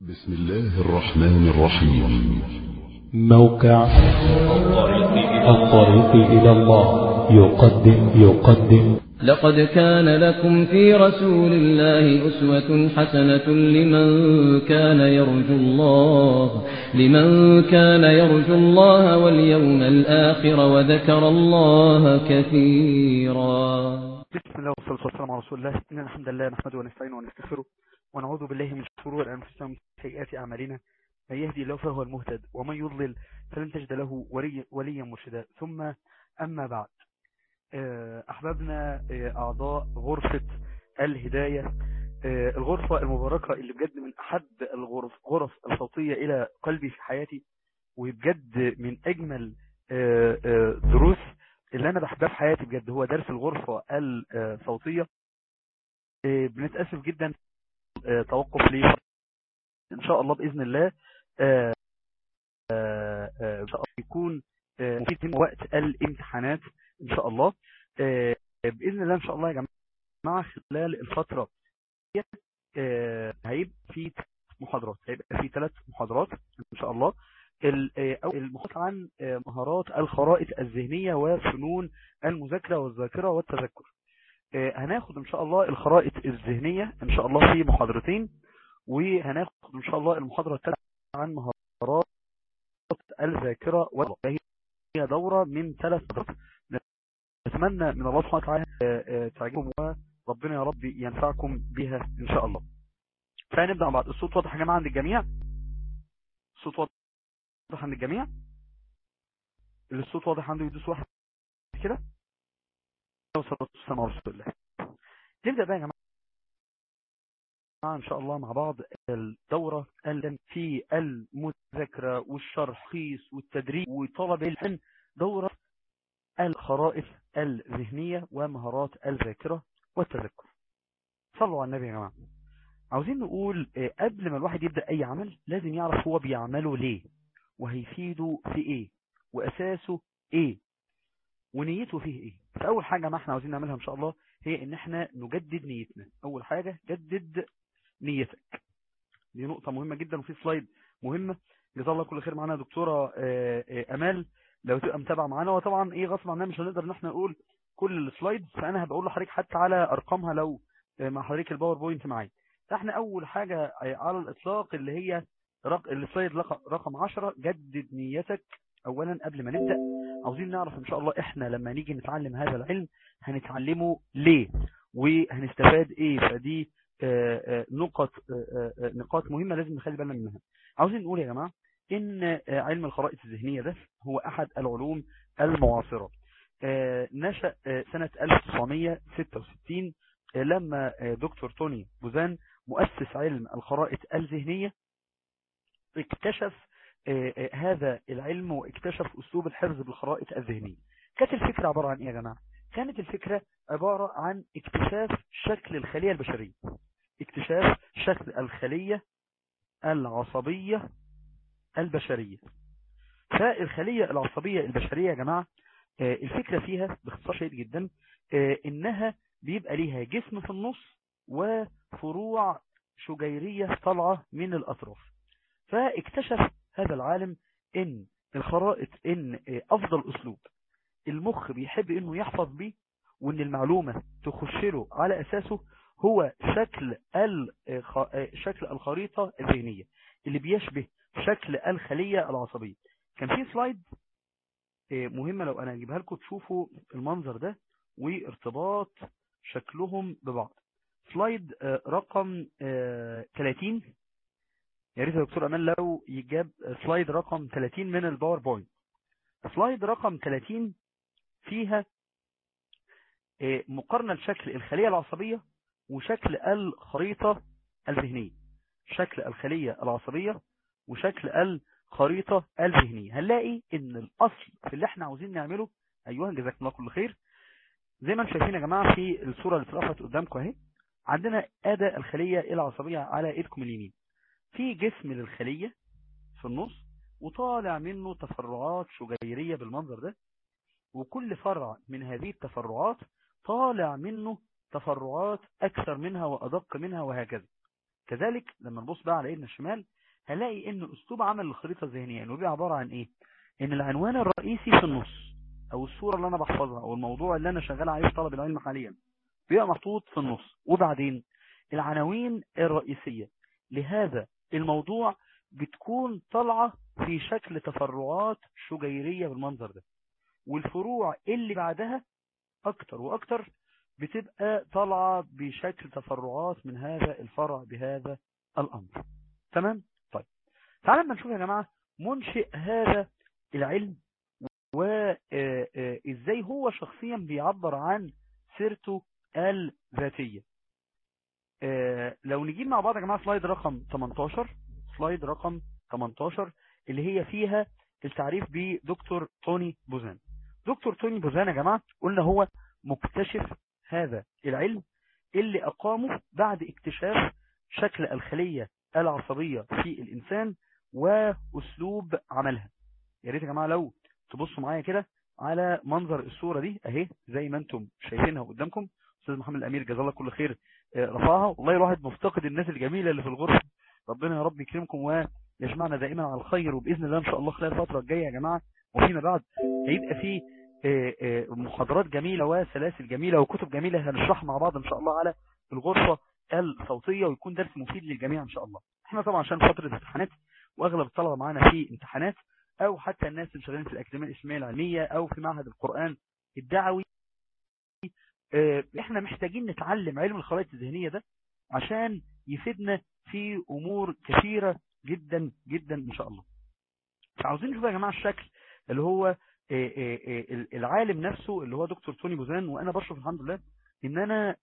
بسم الله الرحمن الرحيم موقع الطريق إلى الله يقدم يقدم لقد كان لكم في رسول الله أسوة حسنة لمن كان يرجو الله لمن كان يرجو الله واليوم الآخر وذكر الله كثيرا بسم الله والصلاة والسلام على رسول الله إن الحمد لله نحمده ونستعينه ونستغفره ونعوذ بالله من شرور أنفسنا ومن سيئات أعمالنا من يهدي الله فهو المهتد ومن يضلل فلن تجد له ولي وليا مرشدا ثم أما بعد أحبابنا أعضاء غرفة الهداية الغرفة المباركة اللي بجد من أحب الغرف غرف الصوتية إلى قلبي في حياتي وبجد من أجمل دروس اللي أنا بحبها في حياتي بجد هو درس الغرفة الصوتية بنتأسف جدا توقف لي إن شاء الله بإذن الله إن شاء الله يكون مفيد من وقت الامتحانات إن شاء الله بإذن الله إن شاء الله يا جماعة خلال الفترة هيبقى في محاضرات هيبقى في ثلاث محاضرات إن شاء الله المحاضرات عن مهارات الخرائط الذهنية وفنون المذاكرة والذاكرة والتذكر هناخد إن شاء الله الخرائط الذهنية إن شاء الله في محاضرتين وهناخد إن شاء الله المحاضرة الثالثة عن مهارات الذاكرة والذاكرة هي دورة من ثلاث محاضرات نتمنى من الله سبحانه وتعالى تعجبكم وربنا يا رب ينفعكم بها إن شاء الله فهنبدأ مع بعض الصوت واضح يا جماعة عند الجميع الصوت واضح عند الجميع الصوت واضح عنده يدوس واحد كده والصلاة والسلام على رسول الله نبدأ بقى يا جماعة إن شاء الله مع بعض الدورة في المذاكرة والشرحيص والتدريب وطلب العلم دورة الخرائط الذهنية ومهارات الذاكرة والتذكر صلوا على النبي يا جماعة عاوزين نقول قبل ما الواحد يبدأ أي عمل لازم يعرف هو بيعمله ليه وهيفيده في إيه وأساسه إيه ونيته فيه إيه فأول حاجة ما احنا عاوزين نعملها إن شاء الله هي إن احنا نجدد نيتنا أول حاجة جدد نيتك دي نقطة مهمة جدا وفي سلايد مهمة جزا الله كل خير معانا دكتورة أمال لو تبقى متابعة معانا وطبعا إيه غصب عننا مش هنقدر إن احنا نقول كل السلايد فأنا هبقول لحضرتك حتى على أرقامها لو مع حضرتك الباوربوينت معايا احنا أول حاجة على الإطلاق اللي هي رق... السلايد رقم 10 جدد نيتك أولا قبل ما نبدأ عاوزين نعرف إن شاء الله إحنا لما نيجي نتعلم هذا العلم هنتعلمه ليه وهنستفاد إيه فدي نقط نقاط مهمة لازم نخلي بالنا منها عاوزين نقول يا جماعة إن علم الخرائط الذهنية ده هو أحد العلوم المعاصرة نشأ سنة 1966 لما دكتور توني بوزان مؤسس علم الخرائط الذهنية اكتشف هذا العلم واكتشف أسلوب الحفظ بالخرائط الذهنية كانت الفكرة عبارة عن إيه يا جماعة كانت الفكرة عبارة عن اكتشاف شكل الخلية البشرية اكتشاف شكل الخلية العصبية البشرية فالخلية العصبية البشرية يا جماعة الفكرة فيها باختصار شديد جدا انها بيبقى ليها جسم في النص وفروع شجيرية طالعة من الأطراف فاكتشف هذا العالم ان الخرائط ان افضل اسلوب المخ بيحب انه يحفظ بيه وان المعلومة تخش له على اساسه هو شكل شكل الخريطة الذهنية اللي بيشبه شكل الخلية العصبية كان في سلايد مهمة لو انا اجيبها لكم تشوفوا المنظر ده وارتباط شكلهم ببعض سلايد رقم 30 يا ريت يا دكتور امان لو يجاب سلايد رقم 30 من الباوربوينت سلايد رقم 30 فيها مقارنة لشكل الخلية العصبية وشكل الخريطة الذهنية شكل الخلية العصبية وشكل الخريطة الذهنية هنلاقي ان الاصل في اللي احنا عاوزين نعمله ايوه جزاكم الله كل خير زي ما انتم شايفين يا جماعة في الصورة اللي اترفعت قدامكم اهي عندنا اداة الخلية العصبية على ايدكم اليمين في جسم للخلية في النص وطالع منه تفرعات شجيرية بالمنظر ده وكل فرع من هذه التفرعات طالع منه تفرعات أكثر منها وأدق منها وهكذا كذلك لما نبص بقى على ايدنا الشمال هنلاقي ان اسلوب عمل الخريطة الذهنية انه بيبقى عبارة عن ايه ان العنوان الرئيسي في النص او الصورة اللي انا بحفظها او الموضوع اللي انا شغال عليه في طلب العلم حاليا بيبقى محطوط في النص وبعدين العناوين الرئيسية لهذا الموضوع بتكون طالعة في شكل تفرعات شجيرية بالمنظر ده والفروع اللي بعدها اكتر واكتر بتبقى طالعة بشكل تفرعات من هذا الفرع بهذا الامر تمام طيب تعالوا لما نشوف يا جماعة منشئ هذا العلم وازاي هو شخصيا بيعبر عن سيرته الذاتية لو نجيب مع بعض يا جماعة سلايد رقم 18 سلايد رقم 18 اللي هي فيها التعريف بدكتور توني بوزان دكتور توني بوزان يا جماعة قلنا هو مكتشف هذا العلم اللي أقامه بعد اكتشاف شكل الخلية العصبية في الإنسان وأسلوب عملها يا ريت يا جماعة لو تبصوا معايا كده على منظر الصورة دي اهي زي ما انتم شايفينها قدامكم استاذ محمد الامير جزاه الله كل خير رفعها والله الواحد مفتقد الناس الجميلة اللي في الغرفة ربنا يا رب يكرمكم ويجمعنا دائما على الخير وبإذن الله إن شاء الله خلال الفترة الجاية يا جماعة وفيما بعد هيبقى في محاضرات جميلة وسلاسل جميلة وكتب جميلة هنشرحها مع بعض إن شاء الله على الغرفة الصوتية ويكون درس مفيد للجميع إن شاء الله احنا طبعا عشان فترة امتحانات واغلب الطلبة معانا في امتحانات او حتى الناس اللي شغالين في الاكاديميه الاسلاميه العلميه او في معهد القرآن الدعوي احنا محتاجين نتعلم علم الخرائط الذهنية ده عشان يفيدنا في امور كثيرة جدا جدا ان شاء الله فعاوزين نشوف يا جماعة الشكل اللي هو العالم نفسه اللي هو دكتور توني بوزان وانا بشرف الحمد لله ان انا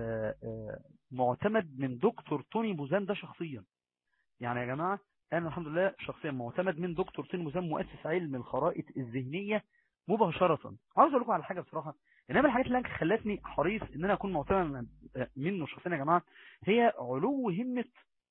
معتمد من دكتور توني بوزان ده شخصيا يعني يا جماعة انا الحمد لله شخصيا معتمد من دكتور توني بوزان مؤسس علم الخرائط الذهنية مباشرة عاوز اقول لكم على حاجة بصراحة انما الحاجات اللي خلتني حريص ان انا اكون معتمد منه شخصيا يا جماعة هي علو همة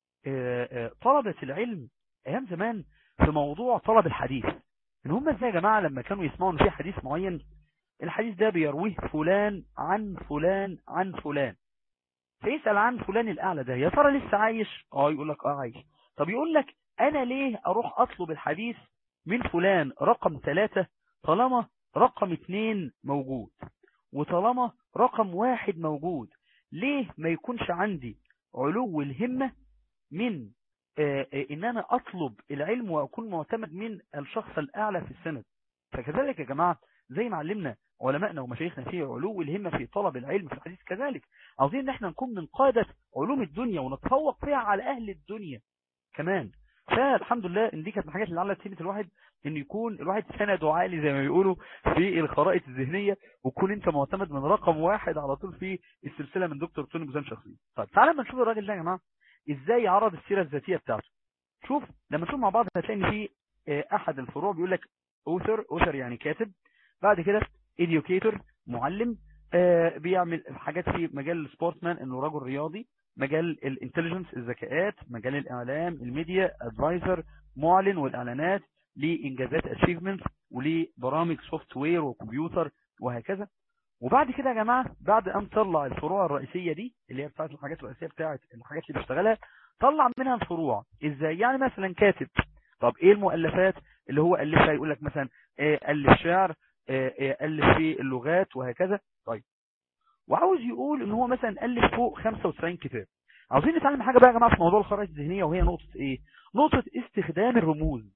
طلبة العلم ايام زمان في موضوع طلب الحديث ان هم ازاي يا جماعة لما كانوا يسمعوا ان في حديث معين الحديث ده بيرويه فلان عن فلان عن فلان فيسأل عن فلان الاعلى ده يا ترى لسه عايش اه يقول لك اه عايش طب يقول لك انا ليه اروح اطلب الحديث من فلان رقم ثلاثة طالما رقم اتنين موجود وطالما رقم واحد موجود ليه ما يكونش عندي علو الهمة من آآ آآ ان انا اطلب العلم واكون معتمد من الشخص الاعلى في السند فكذلك يا جماعة زي ما علمنا علمائنا ومشايخنا في علو الهمة في طلب العلم في الحديث كذلك عاوزين ان احنا نكون من قادة علوم الدنيا ونتفوق فيها على اهل الدنيا كمان فالحمد لله ان دي كانت من الحاجات اللي علت همة الواحد ان يكون الواحد سنده عالي زي ما بيقولوا في الخرائط الذهنية وكون انت معتمد من رقم واحد على طول في السلسلة من دكتور توني بوزان شخصيا طيب تعالى لما نشوف الراجل ده يا جماعة ازاي عرض السيرة الذاتية بتاعته شوف لما نشوف مع بعض هتلاقي ان في احد الفروع بيقول لك اوثر اوثر يعني كاتب بعد كده educator معلم بيعمل حاجات في مجال السبورتمان انه رجل رياضي مجال الانتليجنس الذكاءات مجال الاعلام الميديا ادفايزر معلن والاعلانات لانجازات اتشيفمنت ولبرامج سوفت وير وكمبيوتر وهكذا وبعد كده يا جماعه بعد ان طلع الفروع الرئيسيه دي اللي هي بتاعت الحاجات الرئيسيه بتاعت الحاجات اللي بيشتغلها طلع منها الفروع ازاي يعني مثلا كاتب طب ايه المؤلفات اللي هو الفها يقول لك مثلا الف شعر الف في اللغات وهكذا طيب وعاوز يقول ان هو مثلا الف فوق 95 كتاب عاوزين نتعلم حاجة بقى يا جماعة في موضوع الخرائط الذهنية وهي نقطة ايه نقطة استخدام الرموز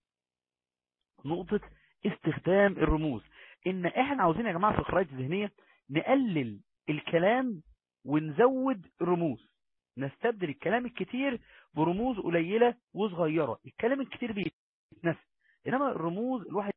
نقطة استخدام الرموز ان احنا عاوزين يا جماعة في الخرائط الذهنية نقلل الكلام ونزود الرموز نستبدل الكلام الكتير برموز قليلة وصغيرة الكلام الكتير بيتنسى انما الرموز الواحد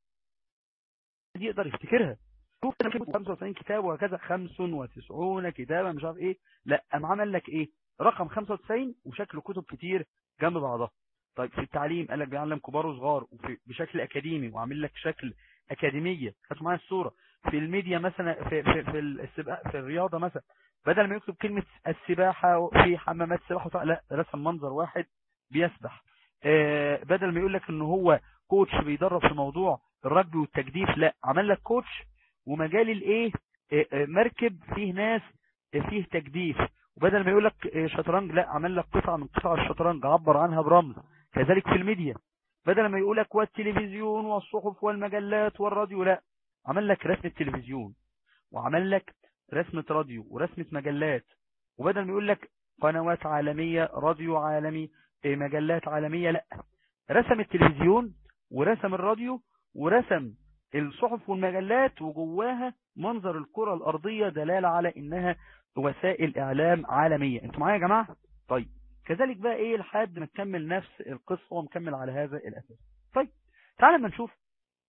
يقدر يفتكرها شوف انا كتبت 95 كتاب وهكذا 95 كتابا مش عارف ايه لا قام عمل لك ايه رقم 95 وشكل كتب كتير جنب بعضها طيب في التعليم قال لك بيعلم كبار وصغار بشكل اكاديمي وعامل لك شكل اكاديميه هاتوا معايا الصوره في الميديا مثلا في في في السباق في الرياضه مثلا بدل ما يكتب كلمه السباحه في حمامات السباحه لا رسم منظر واحد بيسبح آه بدل ما يقول لك ان هو كوتش بيدرب في موضوع الرجبي والتجديف لا عمل لك كوتش ومجال الايه مركب فيه ناس فيه تجديف وبدل ما يقول لك إيه شطرنج لا عمل لك قطعة من قطع الشطرنج عبر عنها برمز كذلك في الميديا بدل ما يقول لك والتلفزيون والصحف والمجلات والراديو لا عمل لك رسمة تلفزيون وعمل لك رسمة راديو ورسمة مجلات وبدل ما يقول لك قنوات عالمية راديو عالمي إيه مجلات عالمية لا رسم التلفزيون ورسم الراديو ورسم الصحف والمجلات وجواها منظر الكرة الأرضية دلالة على إنها وسائل إعلام عالمية انتوا معايا يا جماعة طيب كذلك بقى إيه لحد ما نكمل نفس القصة ونكمل على هذا الأساس طيب تعالى ما نشوف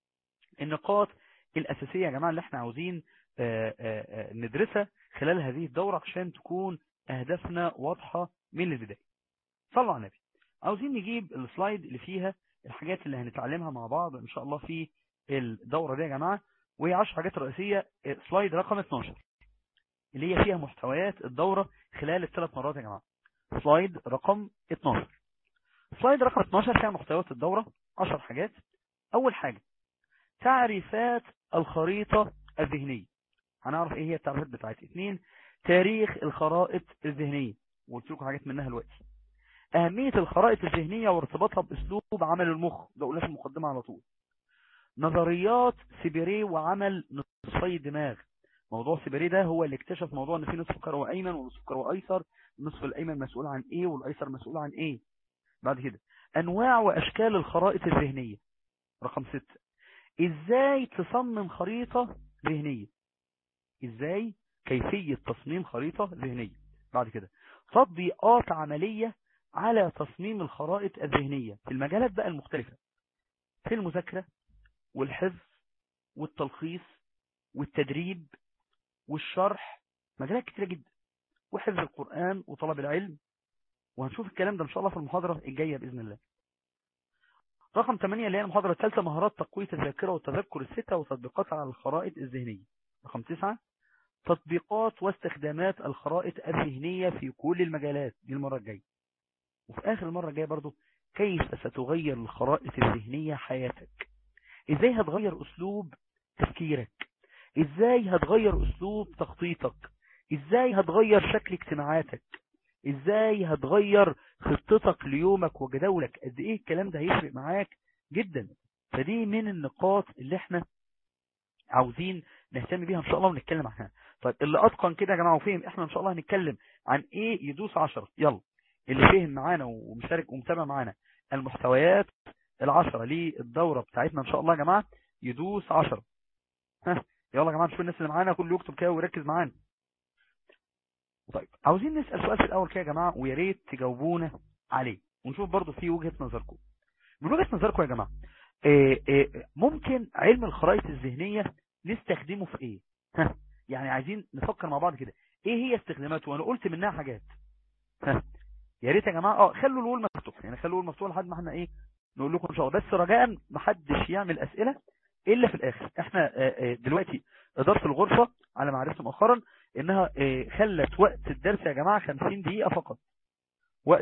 النقاط الأساسية يا جماعة اللي احنا عاوزين آآ آآ ندرسها خلال هذه الدورة عشان تكون أهدافنا واضحة من البداية صلوا على النبي عاوزين نجيب السلايد اللي فيها الحاجات اللي هنتعلمها مع بعض إن شاء الله في الدورة دي يا جماعة وهي 10 حاجات رئيسية سلايد رقم 12 اللي هي فيها محتويات الدورة خلال الثلاث مرات يا جماعة سلايد رقم 12 سلايد رقم 12 فيها محتويات الدورة 10 حاجات أول حاجة تعريفات الخريطة الذهنية هنعرف ايه هي التعريفات بتاعتها اثنين تاريخ الخرائط الذهنية وقلت لكم حاجات منها دلوقتي أهمية الخرائط الذهنية وارتباطها بأسلوب عمل المخ ده قلنا في المقدمة على طول نظريات سيبيري وعمل نصفي الدماغ موضوع سيبيري ده هو اللي اكتشف موضوع ان في نصف كروي ايمن ونصف كروي ايسر النصف الايمن مسؤول عن ايه والايسر مسؤول عن ايه بعد كده انواع واشكال الخرائط الذهنية رقم ستة ازاي تصمم خريطة ذهنية ازاي كيفية تصميم خريطة ذهنية بعد كده تطبيقات عملية على تصميم الخرائط الذهنية في المجالات بقى المختلفة في المذاكرة والحفظ والتلخيص والتدريب والشرح مجالات كتيرة جدا وحفظ القرآن وطلب العلم وهنشوف الكلام ده ان شاء الله في المحاضرة الجاية بإذن الله رقم 8 اللي هي المحاضرة الثالثة مهارات تقوية الذاكرة والتذكر الستة وتطبيقات على الخرائط الذهنية رقم 9 تطبيقات واستخدامات الخرائط الذهنية في كل المجالات دي المرة الجاية وفي آخر المرة الجاية برضو كيف ستغير الخرائط الذهنية حياتك ازاي هتغير اسلوب تفكيرك ازاي هتغير اسلوب تخطيطك ازاي هتغير شكل اجتماعاتك ازاي هتغير خطتك ليومك وجدولك قد ايه الكلام ده هيفرق معاك جدا فدي من النقاط اللي احنا عاوزين نهتم بيها ان شاء الله ونتكلم عنها طيب اللي اتقن كده يا جماعه وفهم احنا ان شاء الله هنتكلم عن ايه يدوس عشرة يلا اللي فهم معانا ومشارك ومتابع معانا المحتويات العشرة للدورة بتاعتنا ان شاء الله يا جماعة يدوس عشرة ها يلا يا جماعة نشوف الناس اللي معانا كله يكتب كده ويركز معانا طيب عاوزين نسأل سؤال في الاول كده يا جماعة ويا ريت تجاوبونا عليه ونشوف برضو في وجهة نظركم من وجهة نظركم يا جماعة إيه إيه ممكن علم الخرائط الذهنية نستخدمه في ايه ها يعني عايزين نفكر مع بعض كده ايه هي استخداماته وانا قلت منها حاجات ها يا ريت يا جماعه اه خلوا الول مفتوح يعني خلوا الول مفتوح لحد ما احنا ايه نقول لكم ان شاء الله بس رجاء محدش يعمل اسئله الا في الاخر احنا دلوقتي اداره الغرفه على ما عرفت مؤخرا انها خلت وقت الدرس يا جماعه 50 دقيقه فقط وقت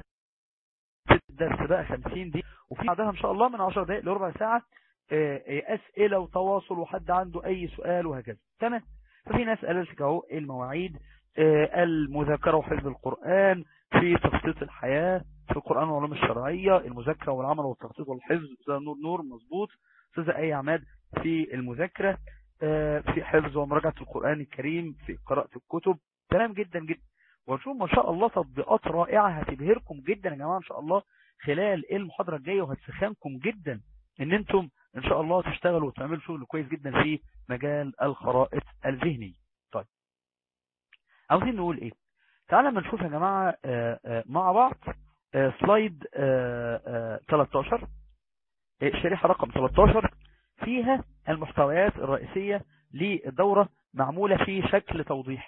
الدرس بقى 50 دقيقه وفي بعدها ان شاء الله من 10 دقائق لربع ساعه اسئله وتواصل وحد عنده اي سؤال وهكذا تمام ففي ناس قالت اهو المواعيد المذاكره وحفظ القران في تخطيط الحياة في القرآن والعلوم الشرعية المذاكرة والعمل والتخطيط والحفظ أستاذ نور نور مظبوط أستاذ أي عماد في المذاكرة في حفظ ومراجعة القرآن الكريم في قراءة الكتب تمام جدا جدا ونشوف ما شاء الله تطبيقات رائعة هتبهركم جدا يا جماعة إن شاء الله خلال المحاضرة الجاية وهتسخنكم جدا ان انتم ان شاء الله تشتغلوا وتعملوا شغل كويس جدا في مجال الخرائط الذهنية طيب عاوزين نقول ايه تعالى ما نشوف يا جماعة مع بعض سلايد 13 شريحة رقم 13 فيها المحتويات الرئيسية للدورة معمولة في شكل توضيحي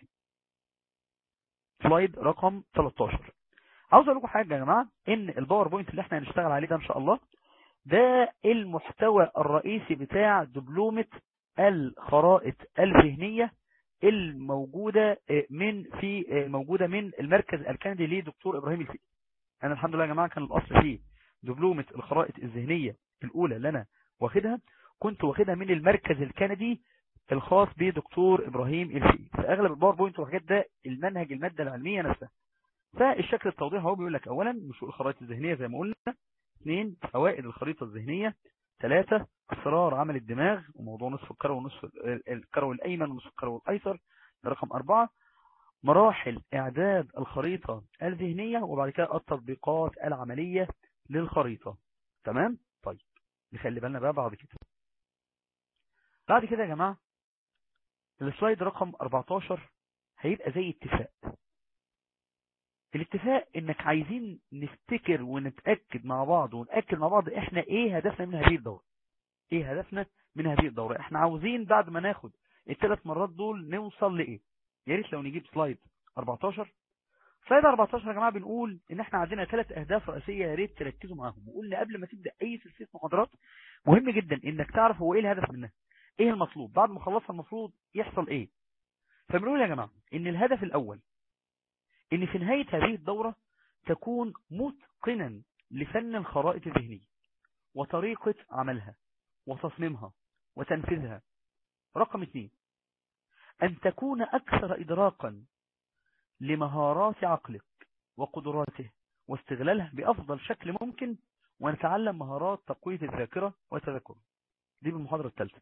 سلايد رقم 13 عاوز اقول لكم حاجة يا جماعة ان الباوربوينت اللي احنا هنشتغل عليه ده ان شاء الله ده المحتوى الرئيسي بتاع دبلومة الخرائط الذهنية الموجودة من في موجودة من المركز الكندي لدكتور إبراهيم الفقي أنا الحمد لله يا جماعة كان الأصل فيه دبلومة الخرائط الذهنية الأولى اللي أنا واخدها كنت واخدها من المركز الكندي الخاص بدكتور إبراهيم الفقي فأغلب الباوربوينت والحاجات ده المنهج المادة العلمية نفسها فالشكل التوضيح هو بيقول لك اولا نشوء الخرائط الذهنيه زي ما قلنا اثنين فوائد الخريطه الذهنيه ثلاثة اسرار عمل الدماغ وموضوع نصف الكروي ونصف الكروي الايمن ونصف الكروي الايسر ده رقم أربعة مراحل إعداد الخريطة الذهنية وبعد كده التطبيقات العملية للخريطة تمام؟ طيب نخلي بالنا بقى بعد كده بعد كده يا جماعة السلايد رقم 14 هيبقى زي اتفاق الاتفاق انك عايزين نفتكر ونتأكد مع بعض ونأكد مع بعض احنا ايه هدفنا من هذه الدورة ايه هدفنا من هذه الدورة احنا عاوزين بعد ما ناخد الثلاث مرات دول نوصل لايه يا ريت لو نجيب سلايد 14 سلايد 14 يا جماعة بنقول ان احنا عندنا ثلاث اهداف رئيسية يا ريت تركزوا معاهم وقلنا قبل ما تبدأ اي سلسلة محاضرات مهم جدا انك تعرف هو ايه الهدف منها ايه المطلوب بعد ما خلصها المفروض يحصل ايه فبنقول يا جماعة ان الهدف الاول ان في نهاية هذه الدورة تكون متقنا لفن الخرائط الذهنية وطريقة عملها وتصميمها وتنفيذها رقم اثنين أن تكون أكثر إدراكا لمهارات عقلك وقدراته واستغلالها بأفضل شكل ممكن ونتعلم مهارات تقوية الذاكرة والتذكر دي بالمحاضرة الثالثة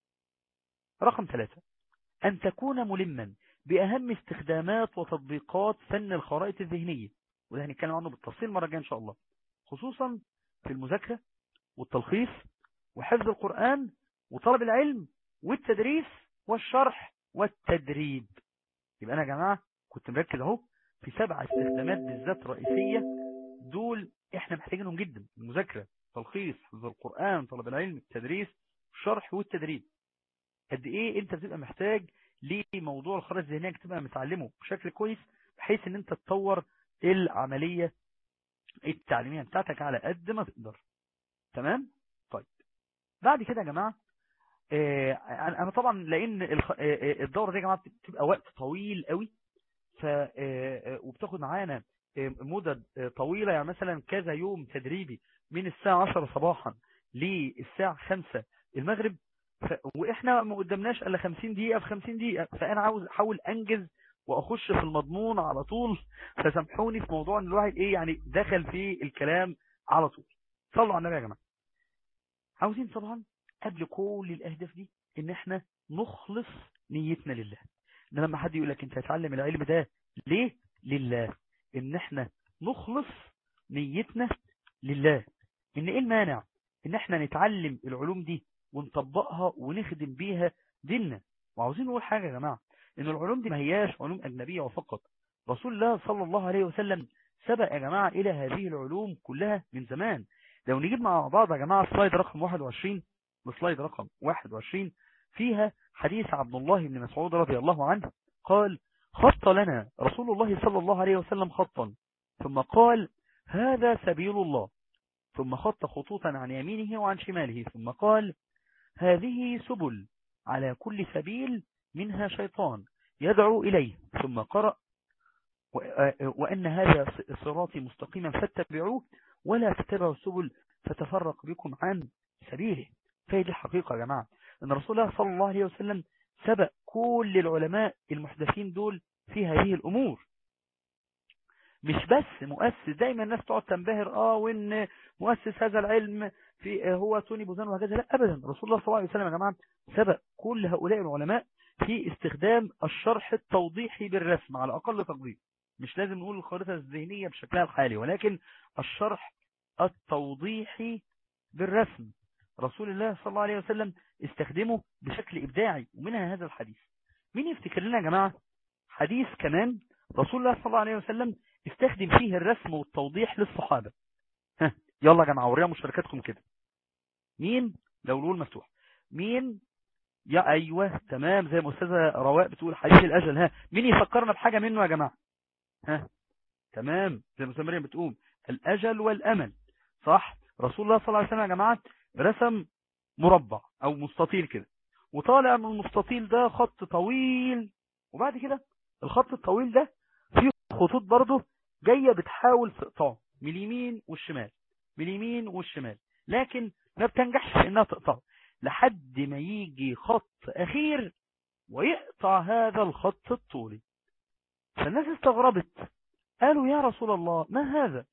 رقم ثلاثة أن تكون ملما بأهم استخدامات وتطبيقات فن الخرائط الذهنية وده هنتكلم عنه بالتفصيل مرة جاية إن شاء الله خصوصا في المذاكرة والتلخيص وحفظ القرآن وطلب العلم والتدريس والشرح والتدريب يبقى أنا يا جماعة كنت مركز اهو في سبع استخدامات بالذات رئيسية دول احنا محتاجينهم جدا المذاكرة تلخيص حفظ القرآن طلب العلم التدريس الشرح والتدريب قد ايه انت بتبقى محتاج لموضوع الخرائط الذهنيه تبقى متعلمه بشكل كويس بحيث ان انت تطور العملية التعليمية بتاعتك على قد ما تقدر تمام طيب بعد كده يا جماعة اه انا طبعا لان الدورة دي يا جماعة بتبقى وقت طويل قوي ف وبتاخد معانا مدد طويلة يعني مثلا كذا يوم تدريبي من الساعة 10 صباحا للساعة 5 المغرب ف... واحنا ما قدمناش الا 50 دقيقة في 50 دقيقة فانا عاوز احاول انجز واخش في المضمون على طول فسامحوني في موضوع ان الواحد ايه يعني دخل في الكلام على طول صلوا على النبي يا جماعة عاوزين طبعا قبل كل الاهداف دي ان احنا نخلص نيتنا لله ان لما حد يقول لك انت هتعلم العلم ده ليه لله ان احنا نخلص نيتنا لله ان ايه المانع ان احنا نتعلم العلوم دي ونطبقها ونخدم بيها ديننا وعاوزين نقول حاجة يا جماعة ان العلوم دي ما هياش علوم اجنبية وفقط رسول الله صلى الله عليه وسلم سبق يا جماعة الى هذه العلوم كلها من زمان لو نجيب مع بعض يا جماعة سلايد رقم 21 وسلايد رقم 21 فيها حديث عبد الله بن مسعود رضي الله عنه قال خط لنا رسول الله صلى الله عليه وسلم خطا ثم قال هذا سبيل الله ثم خط خطوطا عن يمينه وعن شماله ثم قال هذه سبل على كل سبيل منها شيطان يدعو إليه ثم قرأ وأن هذا صراطي مستقيما فاتبعوه ولا تتبعوا السبل فتفرق بكم عن سبيله فهي دي الحقيقة يا جماعة أن رسول الله صلى الله عليه وسلم سبق كل العلماء المحدثين دول في هذه الأمور مش بس مؤسس دايما الناس تقعد تنبهر اه وان مؤسس هذا العلم في هو توني بوزان وهكذا لا ابدا رسول الله صلى الله عليه وسلم يا جماعه سبق كل هؤلاء العلماء في استخدام الشرح التوضيحي بالرسم على اقل تقدير مش لازم نقول الخريطه الذهنيه بشكلها الحالي ولكن الشرح التوضيحي بالرسم رسول الله صلى الله عليه وسلم استخدمه بشكل ابداعي ومنها هذا الحديث مين يفتكر لنا يا جماعه حديث كمان رسول الله صلى الله عليه وسلم استخدم فيه الرسم والتوضيح للصحابة ها يلا يا جماعة وريها مشاركاتكم كده مين لو الأول مفتوح مين يا أيوة تمام زي ما أستاذة رواء بتقول حديث الأجل ها مين يفكرنا بحاجة منه يا جماعة ها تمام زي ما أستاذة مريم بتقول الأجل والأمل صح رسول الله صلى الله عليه وسلم يا جماعة رسم مربع أو مستطيل كده وطالع من المستطيل ده خط طويل وبعد كده الخط الطويل ده فيه خطوط برضه جاية بتحاول تقطعه من اليمين والشمال من اليمين والشمال لكن ما بتنجحش في انها تقطعه لحد ما يجي خط اخير ويقطع هذا الخط الطولي فالناس استغربت قالوا يا رسول الله ما هذا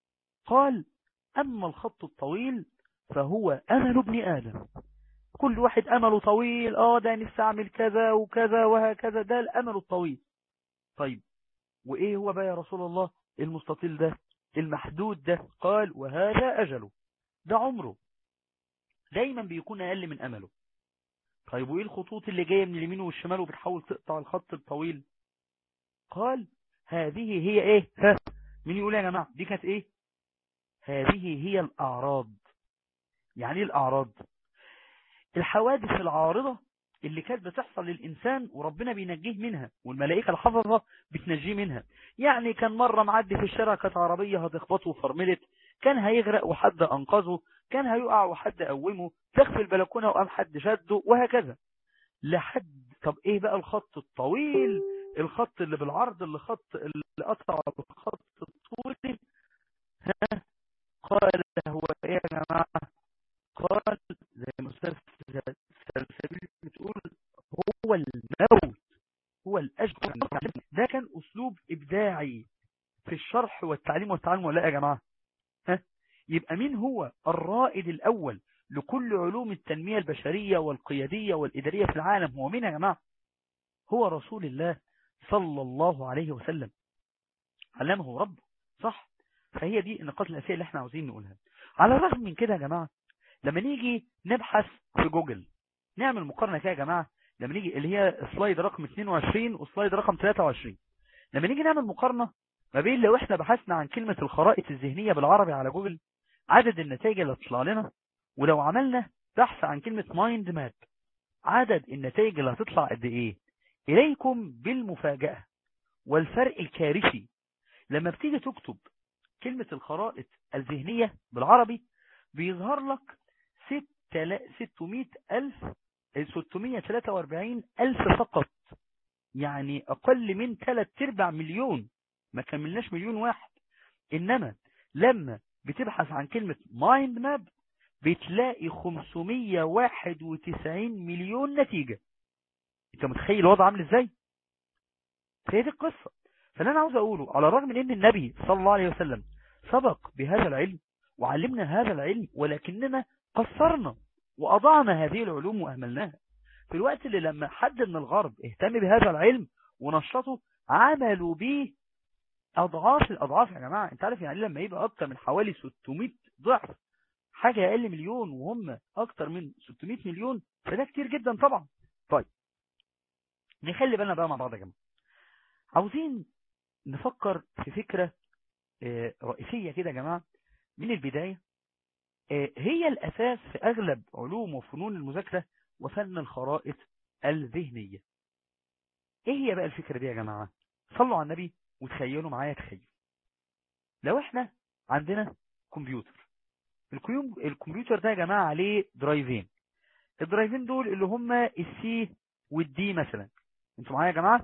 قال أما الخط الطويل فهو أمل ابن آدم كل واحد أمله طويل آه ده نفسي أعمل كذا وكذا وهكذا ده الأمل الطويل طيب وإيه هو بقى يا رسول الله المستطيل ده المحدود ده قال وهذا أجله ده عمره دايما بيكون أقل من أمله طيب وإيه الخطوط اللي جاية من اليمين والشمال وبتحاول تقطع الخط الطويل قال هذه هي إيه ها مين يقول يا جماعة دي كانت إيه هذه هي الأعراض يعني إيه الأعراض الحوادث العارضة اللي كانت بتحصل للإنسان وربنا بينجيه منها والملائكة الحفظة بتنجيه منها يعني كان مرة معدي في الشارع كانت عربية هتخبطه وفرملت كان هيغرق وحد أنقذه كان هيقع وحد قومه تخفي البلكونة وقام حد شده وهكذا لحد طب ايه بقى الخط الطويل الخط اللي بالعرض اللي خط اللي قطع الخط الطولي ها قال هو ايه يا جماعة قال زي ما استاذ سلسبيل بتقول هو الموت هو الأجل ده كان أسلوب إبداعي في الشرح والتعليم والتعلم ولا يا جماعة ها يبقى مين هو الرائد الأول لكل علوم التنمية البشرية والقيادية والإدارية في العالم هو مين يا جماعة هو رسول الله صلى الله عليه وسلم علمه ربه صح فهي دي النقاط الأساسية اللي احنا عاوزين نقولها على الرغم من كده يا جماعة لما نيجي نبحث في جوجل نعمل مقارنة كده يا جماعة لما نيجي اللي هي سلايد رقم 22 وسلايد رقم 23 لما نيجي نعمل مقارنة ما بين لو احنا بحثنا عن كلمة الخرائط الذهنية بالعربي على جوجل عدد النتائج اللي هتطلع لنا ولو عملنا بحث عن كلمة مايند ماب عدد النتائج اللي هتطلع قد ايه اليكم بالمفاجأة والفرق الكارثي لما بتيجي تكتب كلمة الخرائط الذهنية بالعربي بيظهر لك 600 ألف 643 ألف فقط يعني أقل من 3 ارباع مليون ما كملناش مليون واحد إنما لما بتبحث عن كلمة مايند ماب بتلاقي 591 مليون نتيجة انت متخيل الوضع عامل ازاي هي دي القصة فاللي انا عاوز اقوله على الرغم من ان النبي صلى الله عليه وسلم سبق بهذا العلم وعلمنا هذا العلم ولكننا قصرنا وأضعنا هذه العلوم وأهملناها في الوقت اللي لما حد من الغرب اهتم بهذا العلم ونشطه عملوا به أضعاف الأضعاف يا جماعة انت عارف يعني لما يبقى أكتر من حوالي 600 ضعف حاجة أقل مليون وهم أكتر من 600 مليون فده كتير جدا طبعا طيب نخلي بالنا بقى مع بعض يا جماعة عاوزين نفكر في فكرة رئيسية كده يا جماعة من البداية هي الأساس في أغلب علوم وفنون المذاكرة وفن الخرائط الذهنية ايه هي بقى الفكرة دي يا جماعة صلوا على النبي وتخيلوا معايا تخيل لو احنا عندنا كمبيوتر الكمبيوتر ده يا جماعة عليه درايفين الدرايفين دول اللي هما السي والدي مثلا انتوا معايا يا جماعة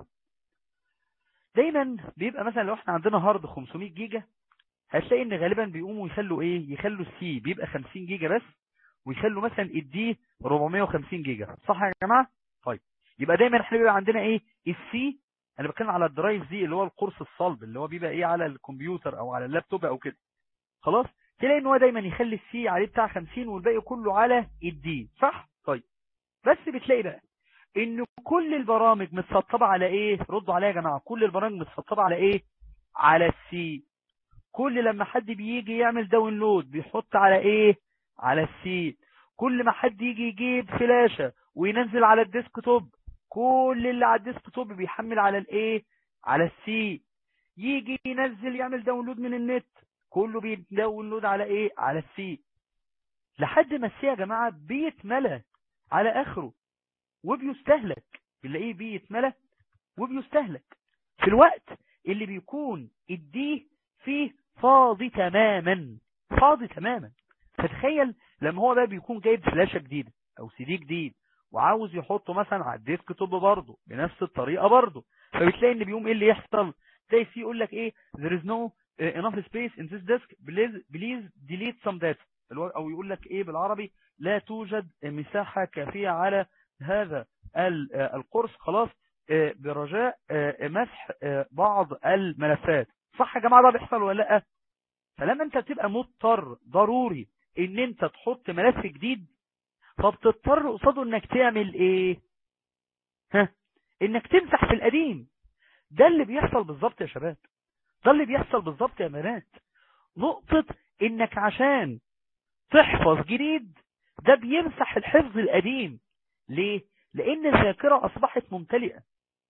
دايما بيبقى مثلا لو احنا عندنا هارد 500 جيجا هتلاقي ان غالبا بيقوموا يخلوا ايه يخلوا السي بيبقى 50 جيجا بس ويخلوا مثلا الدي 450 جيجا صح يا جماعة طيب يبقى دايما احنا بيبقى عندنا ايه السي انا بتكلم على الدرايف دي اللي هو القرص الصلب اللي هو بيبقى ايه على الكمبيوتر او على اللابتوب او كده خلاص تلاقي ان هو دايما يخلي السي عليه بتاع 50 والباقي كله على الدي صح طيب بس بتلاقي بقى ان كل البرامج متسطبه على ايه ردوا عليا يا جماعه كل البرامج متسطبه على ايه على السي كل لما حد بيجي يعمل داونلود بيحط على ايه على السي كل ما حد يجي يجيب فلاشة وينزل على الديسك توب كل اللي على الديسك توب بيحمل على الايه على السي يجي ينزل يعمل داونلود من النت كله بيداونلود على ايه على السي لحد ما السي يا جماعة بيتملى على اخره وبيستهلك بنلاقيه بيتملى وبيستهلك في الوقت اللي بيكون الدي فيه فاضي تماما فاضي تماما فتخيل لما هو بقى بيكون جايب فلاشة جديدة او سي دي جديد وعاوز يحطه مثلا على الديسك توب برضه بنفس الطريقة برضه فبتلاقي ان بيقوم ايه اللي يحصل تلاقي سي يقول لك ايه there is no enough space in this disk please, please delete some data او يقول لك ايه بالعربي لا توجد مساحة كافية على هذا القرص خلاص برجاء مسح بعض الملفات صح يا جماعة ده بيحصل ولا لا فلما انت بتبقى مضطر ضروري ان انت تحط ملف جديد فبتضطر قصاده انك تعمل ايه ها انك تمسح في القديم ده اللي بيحصل بالظبط يا شباب ده اللي بيحصل بالظبط يا بنات نقطة انك عشان تحفظ جديد ده بيمسح الحفظ القديم ليه لان الذاكرة اصبحت ممتلئة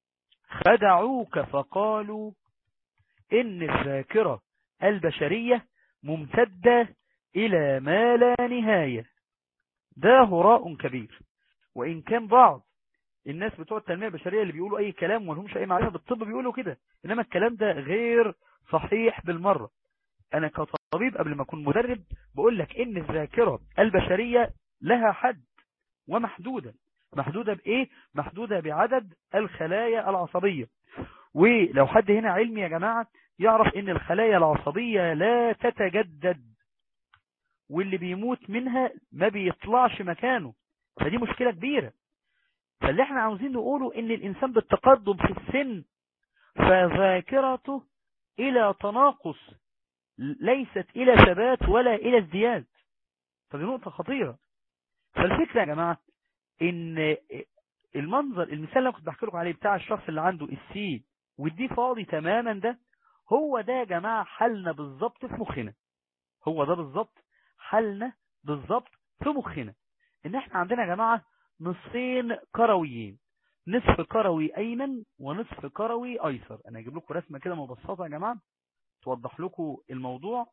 خدعوك فقالوا ان الذاكرة البشرية ممتدة الى ما لا نهاية ده هراء كبير وان كان بعض الناس بتوع التنمية البشرية اللي بيقولوا اي كلام ولهمش اي معرفة بالطب بيقولوا كده انما الكلام ده غير صحيح بالمرة انا كطبيب قبل ما اكون مدرب بقول لك ان الذاكرة البشرية لها حد ومحدودة محدودة بايه محدودة بعدد الخلايا العصبية ولو حد هنا علمي يا جماعة يعرف ان الخلايا العصبية لا تتجدد واللي بيموت منها ما بيطلعش مكانه فدي مشكلة كبيرة فاللي احنا عاوزين نقوله ان الانسان بالتقدم في السن فذاكرته الى تناقص ليست الى ثبات ولا الى ازدياد فدي نقطة خطيرة فالفكرة يا جماعة ان المنظر المثال اللي كنت بحكي لكم عليه بتاع الشخص اللي عنده السي والدي فاضي تماما ده هو ده يا جماعة حالنا بالظبط في مخنا هو ده بالظبط حالنا بالظبط في مخنا ان احنا عندنا يا جماعة نصفين كرويين نصف كروي ايمن ونصف كروي ايسر انا هجيب لكم رسمة كده مبسطة يا جماعة توضح لكم الموضوع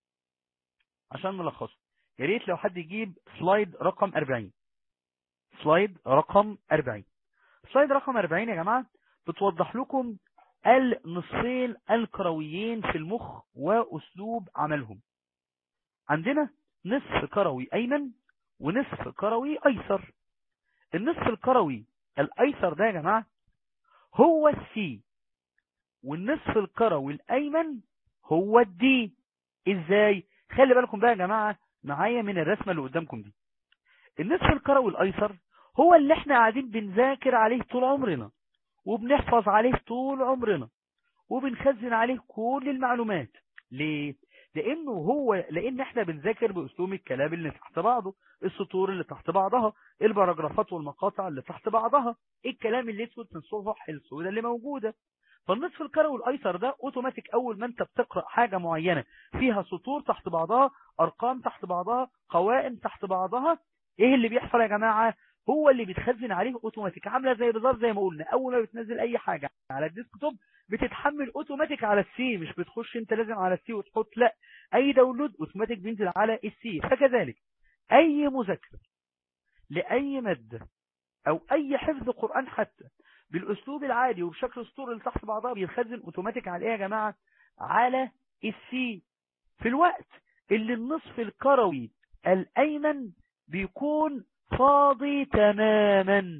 عشان نلخصه يا ريت لو حد يجيب سلايد رقم 40 سلايد رقم 40 سلايد رقم 40 يا جماعة بتوضح لكم النصفين الكرويين في المخ وأسلوب عملهم عندنا نصف كروي أيمن ونصف كروي أيسر النصف الكروي الأيسر ده يا جماعة هو السي والنصف الكروي الأيمن هو الدي إزاي خلي بالكم بقى يا جماعة معايا من الرسمة اللي قدامكم دي النصف الكروي الأيسر هو اللي احنا قاعدين بنذاكر عليه طول عمرنا وبنحفظ عليه طول عمرنا وبنخزن عليه كل المعلومات ليه لانه هو لان احنا بنذاكر باسلوب الكلام اللي تحت بعضه السطور اللي تحت بعضها الباراجرافات والمقاطع اللي تحت بعضها الكلام اللي اسود من الصفح السوداء اللي موجوده فالنصف الكروي الايسر ده اوتوماتيك اول ما انت بتقرا حاجه معينه فيها سطور تحت بعضها ارقام تحت بعضها قوائم تحت بعضها ايه اللي بيحصل يا جماعه هو اللي بيتخزن عليه اوتوماتيك عامله زي بالظبط زي ما قلنا اول ما بتنزل اي حاجه على الديسكتوب بتتحمل اوتوماتيك على السي مش بتخش انت لازم على السي وتحط لا اي داونلود اوتوماتيك بينزل على السي فكذلك اي مذاكره لاي ماده او اي حفظ قران حتى بالاسلوب العادي وبشكل اسطوري اللي تحت بعضها بيتخزن اوتوماتيك على ايه يا جماعه على السي في الوقت اللي النصف الكروي الايمن بيكون فاضي تماما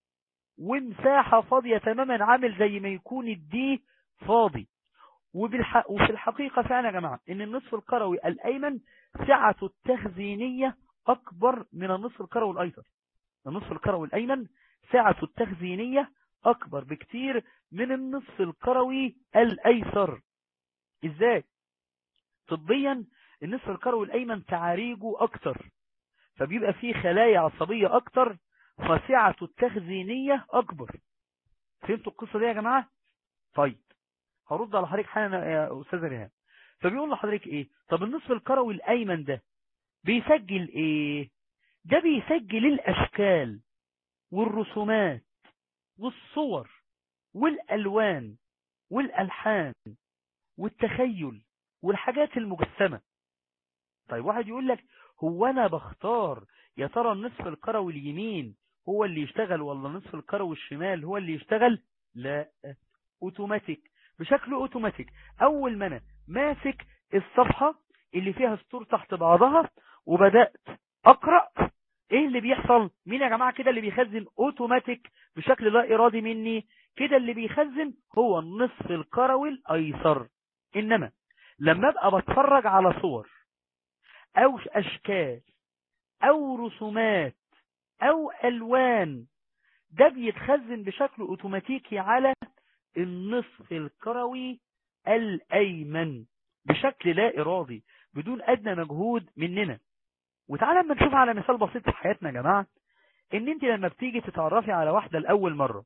ومساحة فاضية تماما عامل زي ما يكون الدي فاضي وبالح... وفي الحقيقة فعلا يا جماعة ان النصف الكروي الايمن سعته التخزينية اكبر من النصف الكروي الايسر النصف الكروي الايمن سعته التخزينية اكبر بكتير من النصف الكروي الايسر ازاي طبيا النصف الكروي الايمن تعاريجه اكتر فبيبقى فيه خلايا عصبية اكتر فسعة التخزينية اكبر فهمتوا القصة دي يا جماعة طيب هرد على حضرتك حالا يا استاذ ريهام فبيقول لحضرتك ايه طب النصف الكروي الايمن ده بيسجل ايه ده بيسجل الاشكال والرسومات والصور والالوان والالحان والتخيل والحاجات المجسمة طيب واحد يقول لك هو انا بختار يا ترى النصف الكروي اليمين هو اللي يشتغل ولا النصف الكروي الشمال هو اللي يشتغل لا اوتوماتيك بشكل اوتوماتيك اول ما انا ماسك الصفحة اللي فيها سطور تحت بعضها وبدأت اقرأ ايه اللي بيحصل مين يا جماعة كده اللي بيخزن اوتوماتيك بشكل لا ارادي مني كده اللي بيخزن هو النصف الكروي الايسر انما لما ابقى بتفرج على صور او اشكال او رسومات او الوان ده بيتخزن بشكل اوتوماتيكي على النصف الكروي الأيمن بشكل لا إرادي بدون أدنى مجهود مننا وتعالى لما نشوف على مثال بسيط في حياتنا يا جماعة ان انت لما بتيجي تتعرفي على واحدة لأول مرة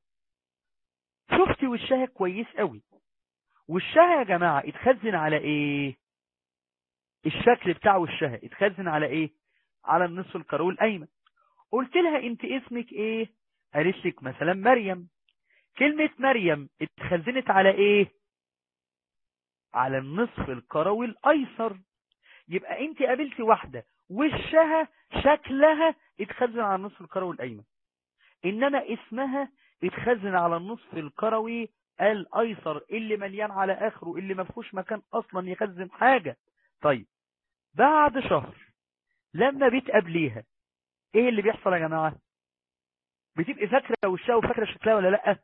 شفتي وشها كويس قوي وشها يا جماعة اتخزن على ايه الشكل بتاع وشها اتخزن على ايه على النصف الكروي الايمن قلت لها انت اسمك ايه قالت لك مثلا مريم كلمة مريم اتخزنت على ايه على النصف الكروي الايسر يبقى انت قابلتي واحدة وشها شكلها اتخزن على النصف الكروي الايمن انما اسمها اتخزن على النصف الكروي الايسر اللي مليان على اخره اللي ما فيهوش مكان اصلا يخزن حاجة طيب بعد شهر لما بتقابليها ايه اللي بيحصل يا جماعة بتبقى فاكرة وشها وفاكرة شكلها ولا لا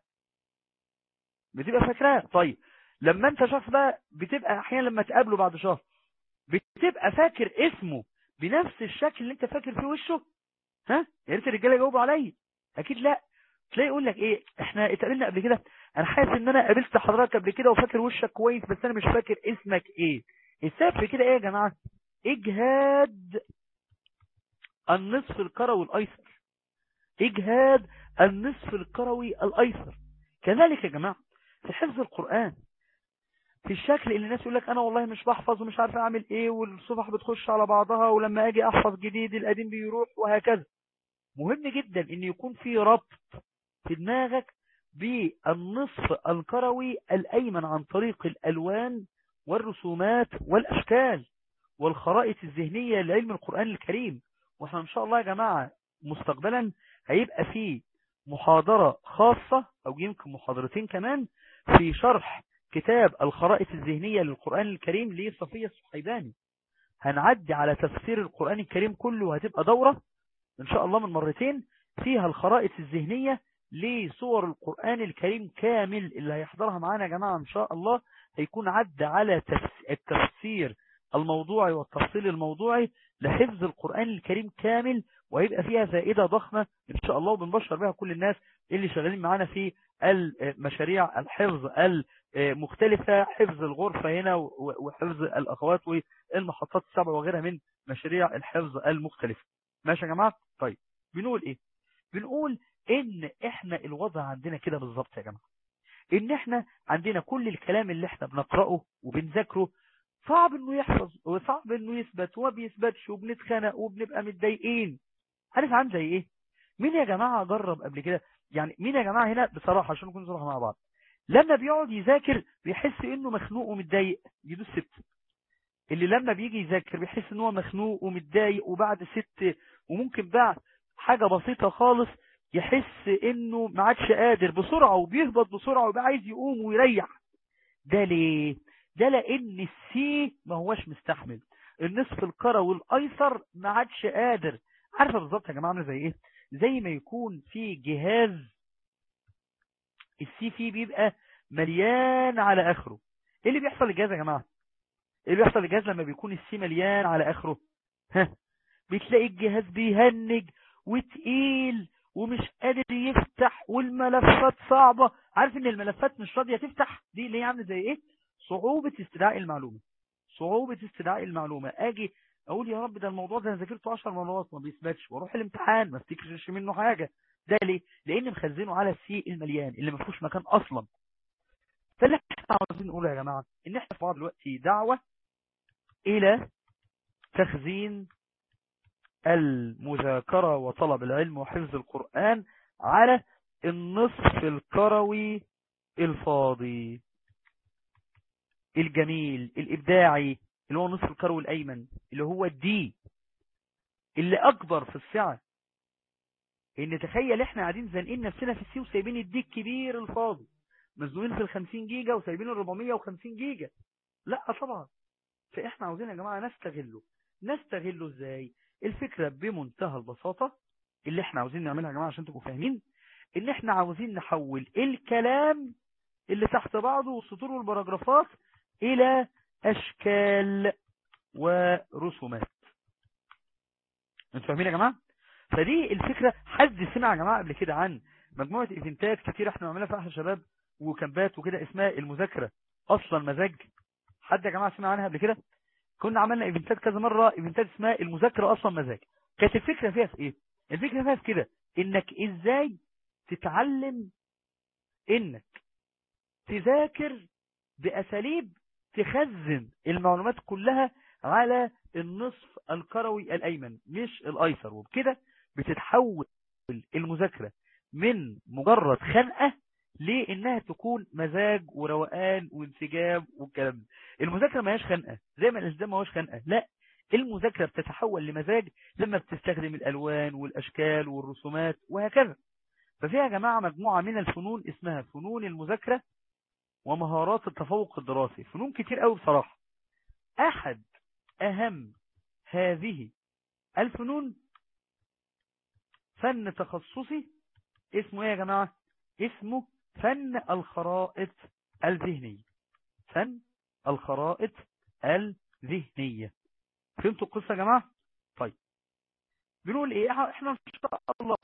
بتبقى فاكراه طيب لما انت شخص بقى بتبقى احيانا لما تقابله بعد شهر بتبقى فاكر اسمه بنفس الشكل اللي انت فاكر فيه وشه ها يا ريت الرجاله يجاوبوا عليا اكيد لا تلاقي يقول لك ايه احنا اتقابلنا قبل كده انا حاسس ان انا قابلت حضرتك قبل كده وفاكر وشك كويس بس انا مش فاكر اسمك ايه السبب في كده ايه يا جماعه اجهاد النصف الكروي الايسر اجهاد النصف الكروي الايسر كذلك يا جماعه في حفظ القران في الشكل اللي الناس يقول لك انا والله مش بحفظ ومش عارف اعمل ايه والصفح بتخش على بعضها ولما اجي احفظ جديد القديم بيروح وهكذا مهم جدا ان يكون في ربط في دماغك بالنصف الكروي الايمن عن طريق الالوان والرسومات والاشكال والخرائط الذهنية لعلم القرآن الكريم واحنا ان شاء الله يا جماعة مستقبلا هيبقى في محاضرة خاصة او يمكن محاضرتين كمان في شرح كتاب الخرائط الذهنية للقرآن الكريم لصفية الصحيباني هنعدي على تفسير القرآن الكريم كله وهتبقى دورة ان شاء الله من مرتين فيها الخرائط الذهنية لصور القرآن الكريم كامل اللي هيحضرها معانا يا جماعة ان شاء الله هيكون عدى على التفسير الموضوعي والتفصيل الموضوعي لحفظ القرآن الكريم كامل وهيبقى فيها فائدة ضخمة ان شاء الله وبنبشر بها كل الناس اللي شغالين معانا في المشاريع الحفظ المختلفة حفظ الغرفة هنا وحفظ الأخوات والمحطات السبع وغيرها من مشاريع الحفظ المختلفة ماشي يا جماعة طيب بنقول ايه بنقول ان احنا الوضع عندنا كده بالظبط يا جماعة ان احنا عندنا كل الكلام اللي احنا بنقرأه وبنذاكره صعب انه يحفظ وصعب انه يثبت وما بيثبتش وبنتخانق وبنبقى متضايقين عارف عامل زي ايه مين يا جماعة جرب قبل كده يعني مين يا جماعة هنا بصراحة عشان نكون صراحة مع بعض لما بيقعد يذاكر بيحس انه مخنوق ومتضايق يدوس ست اللي لما بيجي يذاكر بيحس ان هو مخنوق ومتضايق وبعد ست وممكن بعد حاجة بسيطة خالص يحس انه ما عادش قادر بسرعة وبيهبط بسرعة ويبقى عايز يقوم ويريح ده ليه ده لان السي ما هوش مستحمل النصف الكروي الايسر ما عادش قادر عارفه بالظبط يا جماعه عامله زي ايه زي ما يكون في جهاز السي فيه بيبقى مليان على اخره ايه اللي بيحصل للجهاز يا جماعه ايه اللي بيحصل للجهاز لما بيكون السي مليان على اخره ها بتلاقي الجهاز بيهنج وتقيل ومش قادر يفتح والملفات صعبة عارف ان الملفات مش راضية تفتح دي اللي هي عامله زي ايه صعوبة استدعاء المعلومة صعوبة استدعاء المعلومة اجي اقول يا رب ده الموضوع ده انا ذاكرته 10 مرات ما بيثبتش واروح الامتحان ما افتكرش منه حاجة ده ليه لان مخزنه على السي المليان اللي ما فيهوش مكان اصلا فاللي احنا عاوزين نقوله يا جماعة ان احنا في بعض الوقت دعوة الى تخزين المذاكرة وطلب العلم وحفظ القرآن على النصف الكروي الفاضي الجميل الإبداعي اللي هو النصف الكروي الأيمن اللي هو الدي اللي أكبر في السعة إن تخيل إحنا قاعدين زنقين نفسنا في السي وسايبين الدي الكبير الفاضي مزنوقين في الخمسين جيجا وسايبين الربعمية وخمسين جيجا لا طبعا فإحنا عاوزين يا جماعة نستغله نستغله إزاي الفكرة بمنتهى البساطة اللي احنا عاوزين نعملها يا جماعة عشان تبقوا فاهمين ان احنا عاوزين نحول الكلام اللي تحت بعضه والسطور والبراجرافات الى اشكال ورسومات انتوا فاهمين يا جماعة فدي الفكرة حد سمع يا جماعة قبل كده عن مجموعة ايفنتات كتير احنا بنعملها في احد الشباب وكامبات وكده اسمها المذاكرة اصلا مزاج حد يا جماعه سمع عنها قبل كده كنا عملنا ايفنتات كذا مره ايفنتات اسمها المذاكره اصلا مزاج كانت الفكره فيها في ايه الفكره فيها في كده انك ازاي تتعلم انك تذاكر باساليب تخزن المعلومات كلها على النصف الكروي الايمن مش الايسر وبكده بتتحول المذاكره من مجرد خنقه لانها تكون مزاج وروقان وانسجام والكلام ده المذاكره ما هياش خنقه زي ما الالتزام ما هوش خنقه لا المذاكره بتتحول لمزاج لما بتستخدم الالوان والاشكال والرسومات وهكذا ففيها يا جماعه مجموعه من الفنون اسمها فنون المذاكره ومهارات التفوق الدراسي فنون كتير قوي بصراحه احد اهم هذه الفنون فن تخصصي اسمه ايه يا جماعه اسمه فن الخرائط الذهنية فن الخرائط الذهنية فهمتوا القصة يا جماعة طيب بنقول ايه احنا ان شاء الله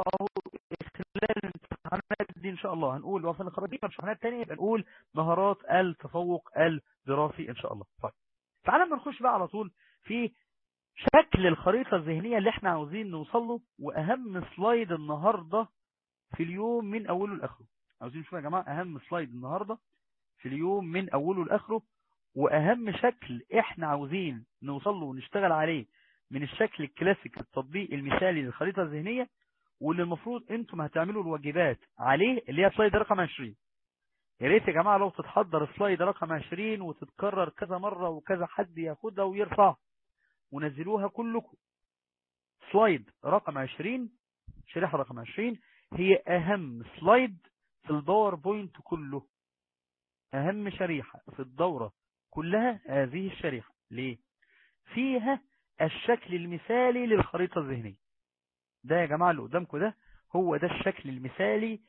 خلال الامتحانات دي ان شاء الله هنقول وفن الخرائط دي امتحانات تانية يبقى نقول مهارات التفوق الدراسي ان شاء الله طيب تعالى ما نخش بقى على طول في شكل الخريطة الذهنية اللي احنا عاوزين نوصل له واهم سلايد النهاردة في اليوم من اوله لاخره عاوزين نشوف يا جماعة اهم سلايد النهاردة في اليوم من اوله لاخره واهم شكل احنا عاوزين نوصل له ونشتغل عليه من الشكل الكلاسيك التطبيق المثالي للخريطة الذهنية واللي المفروض انتم هتعملوا الواجبات عليه اللي هي سلايد رقم 20 يا ريت يا جماعة لو تتحضر سلايد رقم 20 وتتكرر كذا مرة وكذا حد ياخدها ويرفعها ونزلوها كلكم سلايد رقم 20 شريحة رقم 20 هي اهم سلايد في الباوربوينت كله اهم شريحة في الدورة كلها هذه الشريحة ليه فيها الشكل المثالي للخريطة الذهنية ده يا جماعة اللي قدامكم ده هو ده الشكل المثالي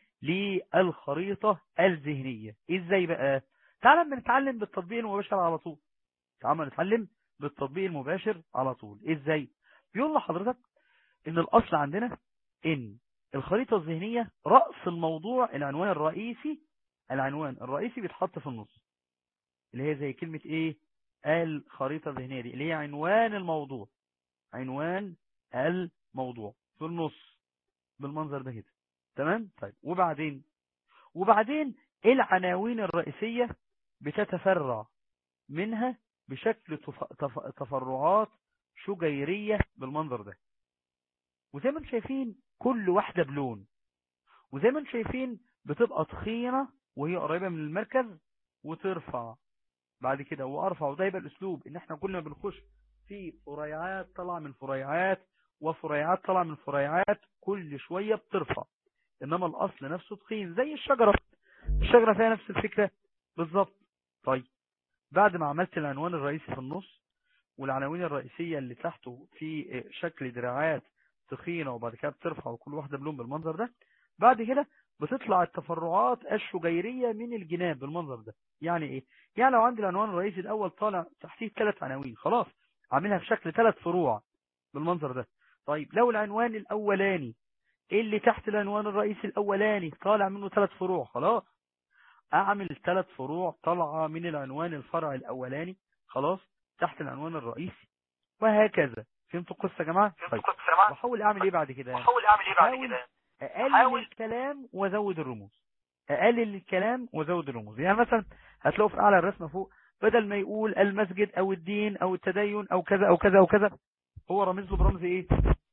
للخريطة الذهنية ازاي بقى تعالى نتعلم بالتطبيق المباشر على طول تعالى نتعلم بالتطبيق المباشر على طول ازاي بيقول لحضرتك ان الاصل عندنا ان الخريطة الذهنية رأس الموضوع العنوان الرئيسي العنوان الرئيسي بيتحط في النص اللي هي زي كلمة ايه الخريطة الذهنية دي اللي هي عنوان الموضوع عنوان الموضوع في النص بالمنظر ده كده تمام طيب وبعدين وبعدين العناوين الرئيسية بتتفرع منها بشكل تف... تف... تفرعات شجيرية بالمنظر ده وزي ما انتم شايفين كل واحدة بلون وزي ما انتم شايفين بتبقى تخينة وهي قريبة من المركز وترفع بعد كده وارفع وده يبقى الاسلوب ان احنا كل ما بنخش في فريعات طلع من فريعات وفريعات طلع من فريعات كل شوية بترفع انما الاصل نفسه تخين زي الشجرة الشجرة فيها نفس الفكرة بالظبط طيب بعد ما عملت العنوان الرئيسي في النص والعناوين الرئيسية اللي تحته في شكل دراعات تخينة وبعد كده بترفع وكل واحدة بلون بالمنظر ده بعد كده بتطلع التفرعات الشجيرية من الجناب بالمنظر ده يعني ايه يعني لو عندي العنوان الرئيسي الاول طالع تحتيه ثلاث عناوين خلاص عاملها في شكل ثلاث فروع بالمنظر ده طيب لو العنوان الاولاني اللي تحت العنوان الرئيسي الاولاني طالع منه ثلاث فروع خلاص اعمل ثلاث فروع طالعه من العنوان الفرع الاولاني خلاص تحت العنوان الرئيسي وهكذا فهمتوا القصه يا جماعه طيب واحاول اعمل ايه بعد كده واحاول اعمل ايه بعد كده اقلل حاول. الكلام وازود الرموز اقلل الكلام وازود الرموز يعني مثلا هتلاقوا في اعلى الرسمه فوق بدل ما يقول المسجد او الدين او التدين او كذا او كذا او كذا هو رمز له برمز ايه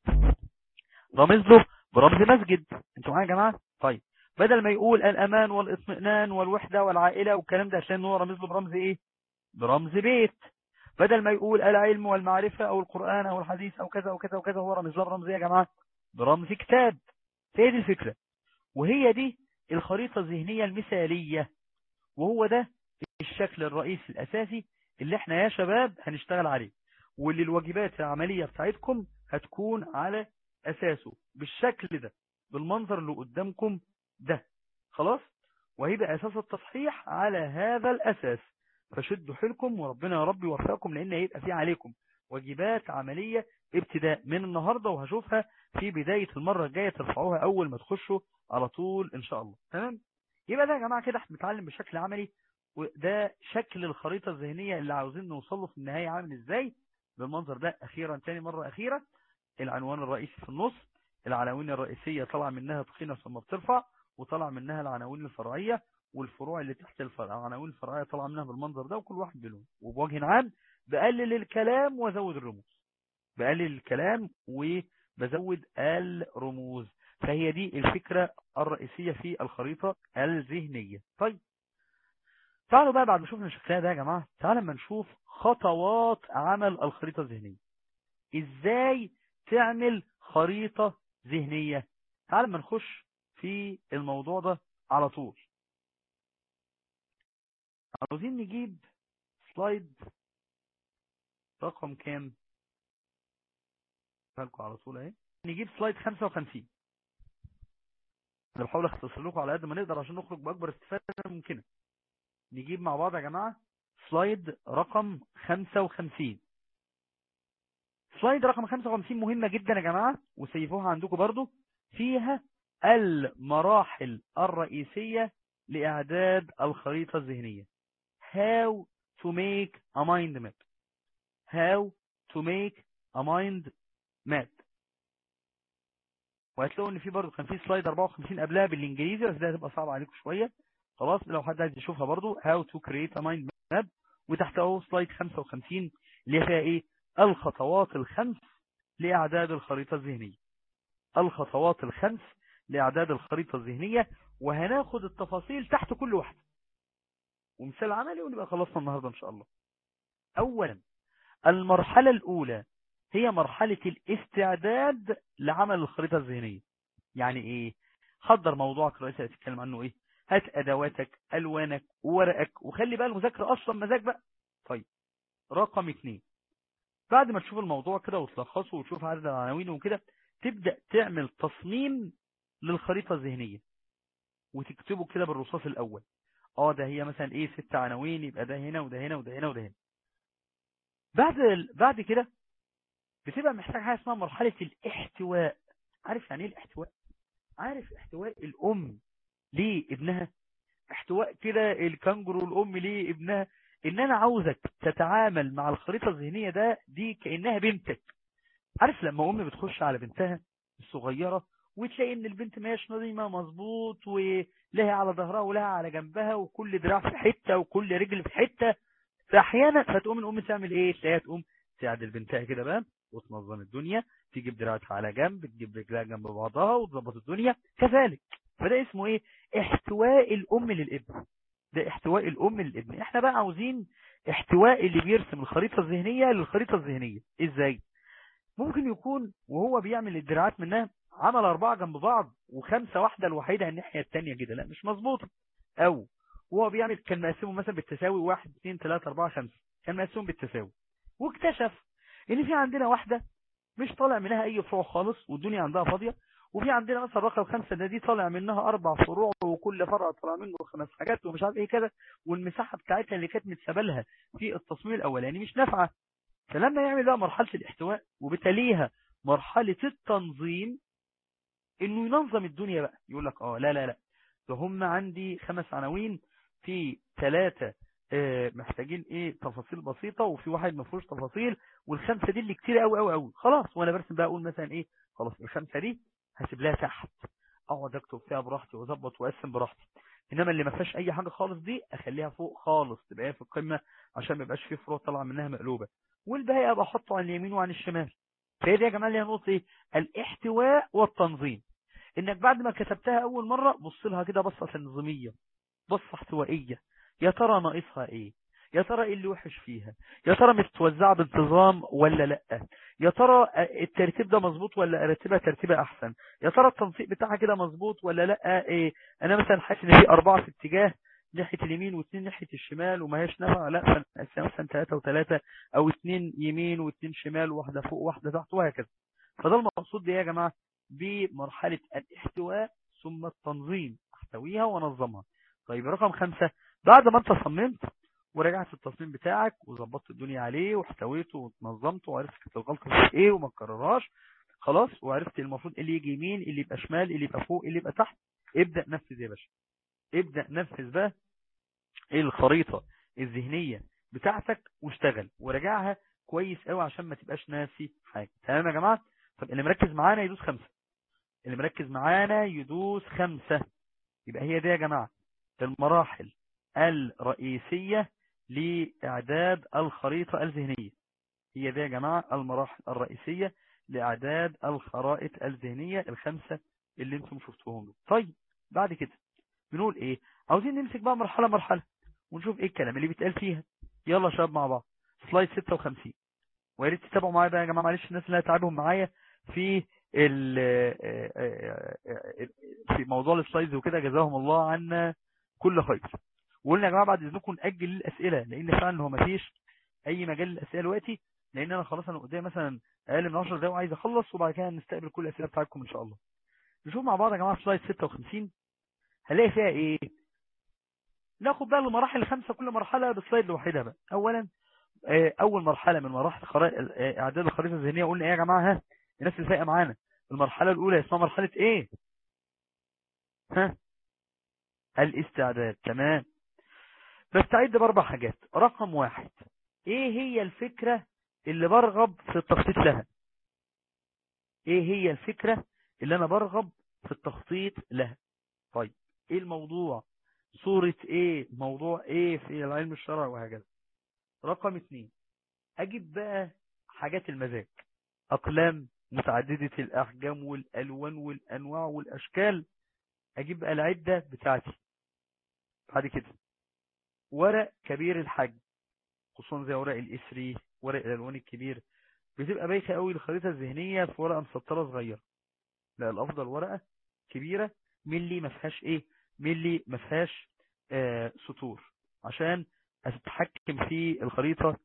رمز له برمز مسجد انتوا معايا يا جماعه طيب بدل ما يقول الامان والاطمئنان والوحده والعائله والكلام ده عشان هو رمز له برمز ايه برمز بيت بدل ما يقول العلم والمعرفه او القران او الحديث او كذا او كذا وكذا هو رمز له برمز ايه يا جماعه برمز كتاب هي دي الفكره وهي دي الخريطه الذهنيه المثاليه وهو ده الشكل الرئيسي الاساسي اللي احنا يا شباب هنشتغل عليه واللي الواجبات العمليه بتاعتكم هتكون على اساسه بالشكل ده بالمنظر اللي قدامكم ده خلاص وهيبقى اساس التصحيح على هذا الاساس فشدوا حيلكم وربنا يا رب يوفقكم لان هيبقى في عليكم واجبات عملية ابتداء من النهاردة وهشوفها في بداية المرة الجاية ترفعوها اول ما تخشوا على طول ان شاء الله تمام يبقى ده يا جماعة كده احنا بنتعلم بشكل عملي وده شكل الخريطة الذهنية اللي عاوزين نوصله في النهاية عامل ازاي بالمنظر ده اخيرا تاني مرة اخيرة العنوان الرئيسي في النص العناوين الرئيسية طلع منها تخينة ثم بترفع وطلع منها العناوين الفرعية والفروع اللي تحت الفرع العناوين الفرعية طلع منها بالمنظر ده وكل واحد بلون وبوجه عام بقلل الكلام وازود الرموز بقلل الكلام وبزود الرموز فهي دي الفكرة الرئيسية في الخريطة الذهنية طيب تعالوا بقى بعد ما شفنا شكلها ده يا جماعة تعالوا ما نشوف خطوات عمل الخريطة الذهنية ازاي تعمل خريطة ذهنية تعالوا ما نخش في الموضوع ده على طول عاوزين نجيب سلايد رقم كام لكم على طول اهي نجيب سلايد 55 انا بحاول اختصر لكم على قد ما نقدر عشان نخرج باكبر استفاده ممكنه نجيب مع بعض يا جماعه سلايد رقم 55 سلايد رقم 55 مهمة جدا يا جماعة وسيفوها عندكم برضو فيها المراحل الرئيسية لإعداد الخريطة الذهنية how to make a mind map how to make a mind map وهتلاقوا ان في برضو كان في سلايد 54 قبلها بالانجليزي بس ده هتبقى صعب عليكم شوية خلاص لو حد عايز يشوفها برضو how to create a mind map وتحت اهو سلايد 55 اللي فيها ايه الخطوات الخمس لإعداد الخريطة الذهنية الخطوات الخمس لإعداد الخريطة الذهنية وهناخد التفاصيل تحت كل واحدة ومثال عملي ونبقى خلصنا النهاردة إن شاء الله أولا المرحلة الأولى هي مرحلة الاستعداد لعمل الخريطة الذهنية يعني إيه حضر موضوعك الرئيسي هتتكلم عنه إيه هات أدواتك ألوانك ورقك وخلي بقى المذاكرة أصلا مزاج بقى طيب رقم اثنين بعد ما تشوف الموضوع كده وتلخصه وتشوف عدد العناوين وكده تبدأ تعمل تصميم للخريطة الذهنية وتكتبه كده بالرصاص الأول اه ده هي مثلا ايه ست عناوين يبقى ده هنا وده هنا وده هنا وده هنا بعد ال... بعد كده بتبقى محتاج حاجه اسمها مرحله الاحتواء عارف يعني ايه الاحتواء عارف احتواء الام لابنها احتواء كده الكنجرو الام لابنها ان انا عاوزك تتعامل مع الخريطة الذهنية ده دي كأنها بنتك عارف لما ام بتخش على بنتها الصغيرة وتلاقي ان البنت ماهيش نظيمة مظبوط ولها على ظهرها ولها على جنبها وكل دراع في حتة وكل رجل في حتة فاحيانا فتقوم الام تعمل ايه تلاقيها تقوم تعدل بنتها كده بقى وتنظم الدنيا تجيب دراعتها على جنب تجيب رجلها جنب بعضها وتظبط الدنيا كذلك فده اسمه ايه احتواء الام للابن ده احتواء الام للابن احنا بقى عاوزين احتواء اللي بيرسم الخريطة الذهنية للخريطة الذهنية ازاي ممكن يكون وهو بيعمل الدراعات منها عمل اربعة جنب بعض وخمسة واحدة الوحيدة الناحية التانية كده لا مش مظبوطة او وهو بيعمل كان مقسمه مثلا بالتساوي واحد اثنين ثلاثة اربعة خمسة كان مقسمهم بالتساوي واكتشف ان في عندنا واحدة مش طالع منها اي فروع خالص والدنيا عندها فاضية وفي عندنا مثلا رقم خمسة ده دي طالع منها اربع فروع وكل فرع طالع منه خمس حاجات ومش عارف ايه كده والمساحة بتاعتها اللي كانت متسابه لها في التصميم الاولاني مش نافعة فلما يعمل بقى مرحلة الاحتواء وبتليها مرحلة التنظيم انه ينظم الدنيا بقى يقول لك اه لا لا لا ده هم عندي خمس عناوين في ثلاثة اه محتاجين ايه تفاصيل بسيطة وفي واحد ما فيهوش تفاصيل والخمسة دي اللي كتير قوي قوي قوي خلاص وانا برسم بقى اقول مثلا ايه خلاص الخمسة دي هسيب لها تحت اقعد اكتب فيها براحتي واظبط واقسم براحتي انما اللي ما فيهاش اي حاجة خالص دي اخليها فوق خالص تبقى هي في القمة عشان ما يبقاش فيه فروع طالعه منها مقلوبة والباقي ابقى احطه عن اليمين وعن الشمال فهي دي يا جماعه اللي هي نقطه ايه الاحتواء والتنظيم انك بعد ما كتبتها اول مرة بص لها كده بصة تنظيمية بصة احتوائية يا ترى ناقصها ايه يا ترى ايه اللي وحش فيها يا ترى متوزعه بانتظام ولا لا يا ترى الترتيب ده مظبوط ولا ارتبها ترتيبها احسن يا ترى التنسيق بتاعها كده مظبوط ولا لا ايه انا مثلا حاسس ان في اربعه في اتجاه ناحيه اليمين واثنين ناحيه الشمال وما هيش نافعه لا فنقسمها مثلا ثلاثه وثلاثه او اثنين يمين واثنين شمال واحده فوق واحده تحت وهكذا فده المقصود بيه يا جماعه بمرحله الاحتواء ثم التنظيم احتويها وانظمها طيب رقم خمسة بعد ما انت صممت ورجعت التصميم بتاعك وظبطت الدنيا عليه واحتويته وتنظمته وعرفت كانت الغلطه في ايه وما تكررهاش خلاص وعرفت المفروض اللي يجي يمين اللي يبقى شمال اللي يبقى فوق اللي يبقى تحت ابدا نفذ يا باشا ابدا نفذ بقى الخريطة الذهنية بتاعتك واشتغل وراجعها كويس قوي عشان ما تبقاش ناسي حاجة تمام يا جماعة طب اللي مركز معانا يدوس خمسة اللي مركز معانا يدوس خمسة يبقى هي دي يا جماعة المراحل الرئيسية لإعداد الخريطة الذهنية هي دي يا جماعة المراحل الرئيسية لإعداد الخرائط الذهنية الخمسة اللي انتم شفتوهم دول طيب بعد كده بنقول ايه عاوزين نمسك بقى مرحلة مرحلة ونشوف ايه الكلام اللي بيتقال فيها يلا شباب مع بعض سلايد 56 ويا ريت تتابعوا معايا بقى يا جماعه معلش الناس اللي هتعبهم معايا في ال في موضوع السلايدز وكده جزاهم الله عنا كل خير وقلنا يا جماعه بعد اذنكم ناجل الاسئله لان فعلا هو مفيش اي مجال للاسئله دلوقتي لان انا خلاص انا قدامي مثلا اقل من 10 دقايق وعايز اخلص وبعد كده نستقبل كل الاسئله بتاعتكم ان شاء الله نشوف مع بعض يا جماعه سلايد 56 هنلاقي فيها ايه ناخد بقى المراحل الخمسه كل مرحله بسلايد لوحدها بقى اولا اول مرحله من مراحل خرائط اعداد الخريطه الذهنيه قلنا ايه يا جماعه ها الناس اللي فايقه معانا المرحله الاولى اسمها مرحله ايه ها الاستعداد تمام بستعد باربع حاجات رقم واحد ايه هي الفكره اللي برغب في التخطيط لها ايه هي الفكره اللي انا برغب في التخطيط لها طيب ايه الموضوع صورة ايه موضوع ايه في العلم الشرعي وهكذا رقم اتنين اجيب بقى حاجات المزاج اقلام متعددة الاحجام والالوان والانواع والاشكال اجيب بقى العدة بتاعتي بعد كده ورق كبير الحجم خصوصا زي ورق الاسري ورق الالوان الكبير بتبقى بايخه قوي الخريطه الذهنيه في ورقه مسطره صغيره لا الافضل ورقه كبيره ملي ما فيهاش ايه ملي ما فيهاش آه سطور عشان اتحكم في الخريطه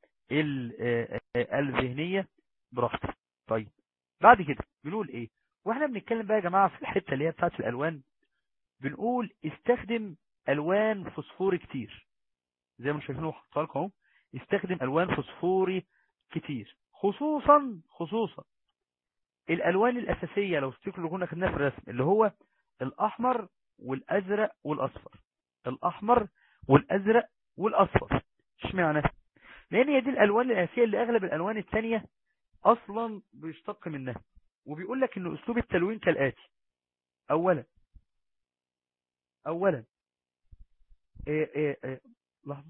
الذهنيه براحتي طيب بعد كده بنقول ايه واحنا بنتكلم بقى يا جماعه في الحته اللي هي بتاعه الالوان بنقول استخدم الوان فوسفوري كتير زي ما شايفينه حاطه لكم اهو استخدم الوان فوسفوري كتير خصوصا خصوصا الالوان الاساسيه لو تفتكروا اللي كنا خدناها في الرسم اللي هو الاحمر والازرق والاصفر الاحمر والازرق والاصفر اشمعنى لان هي دي الالوان الاساسيه اللي اغلب الالوان الثانيه اصلا بيشتق منها وبيقول لك ان اسلوب التلوين كالاتي اولا اولا ايه ايه ايه لحظه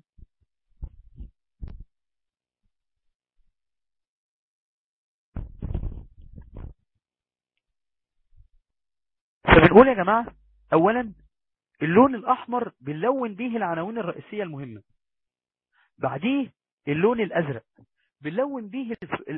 فبنقول يا جماعة اولا اللون الاحمر بنلون به العناوين الرئيسية المهمة بعديه اللون الازرق بنلون به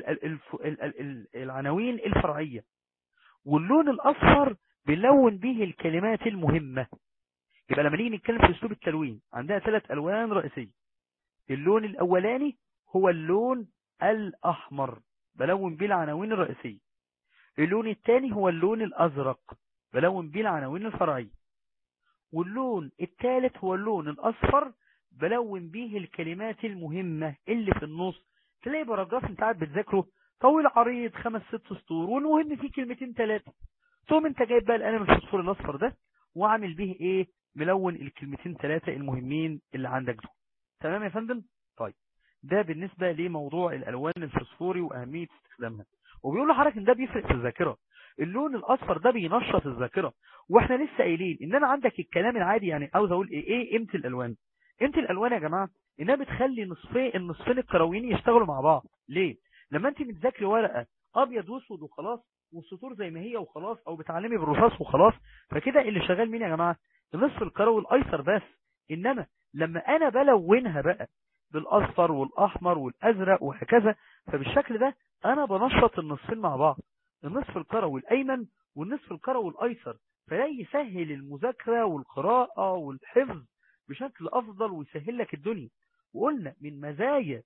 العناوين الفرعية واللون الاصفر بنلون به الكلمات المهمة يبقى لما نيجي نتكلم في اسلوب التلوين عندنا ثلاث الوان رئيسية اللون الاولاني هو اللون الاحمر بلون به العناوين الرئيسية اللون الثاني هو اللون الازرق بلون بيه العناوين الفرعية واللون الثالث هو اللون الأصفر بلون بيه الكلمات المهمة اللي في النص تلاقي باراجراف انت قاعد بتذاكره طويل عريض خمس ست سطور والمهم فيه كلمتين ثلاثة ثم انت جايب بقى القلم الفوسفور الأصفر ده وعامل بيه ايه ملون الكلمتين ثلاثة المهمين اللي عندك دول تمام يا فندم طيب ده بالنسبة لموضوع الألوان الفوسفوري وأهمية استخدامها وبيقول لحضرتك ان ده بيفرق في الذاكرة اللون الاصفر ده بينشط الذاكره واحنا لسه قايلين ان انا عندك الكلام العادي يعني عاوز اقول ايه ايه قيمه الالوان قيمه الالوان يا جماعه انها بتخلي نصفين النصفين الكرويين يشتغلوا مع بعض ليه لما انت بتذاكري ورقه ابيض واسود وخلاص والسطور زي ما هي وخلاص او بتعلمي بالرصاص وخلاص فكده اللي شغال مين يا جماعه النصف الكروي الايسر بس انما لما انا بلونها بقى بالاصفر والاحمر والازرق وهكذا فبالشكل ده انا بنشط النصفين مع بعض النصف الكروي الأيمن والنصف الكروي الأيسر فده يسهل المذاكرة والقراءة والحفظ بشكل أفضل ويسهل لك الدنيا وقلنا من مزايا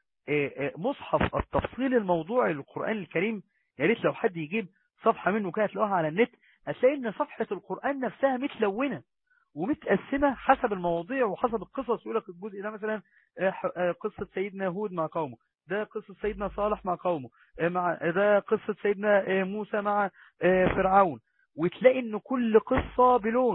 مصحف التفصيل الموضوعي للقرآن الكريم يا ريت لو حد يجيب صفحة منه كده تلاقوها على النت هتلاقي ان صفحة القرآن نفسها متلونة ومتقسمة حسب المواضيع وحسب القصص يقول لك الجزء ده مثلا قصة سيدنا هود مع قومه ده قصة سيدنا صالح مع قومه مع ده قصة سيدنا موسى مع فرعون وتلاقي ان كل قصة بلون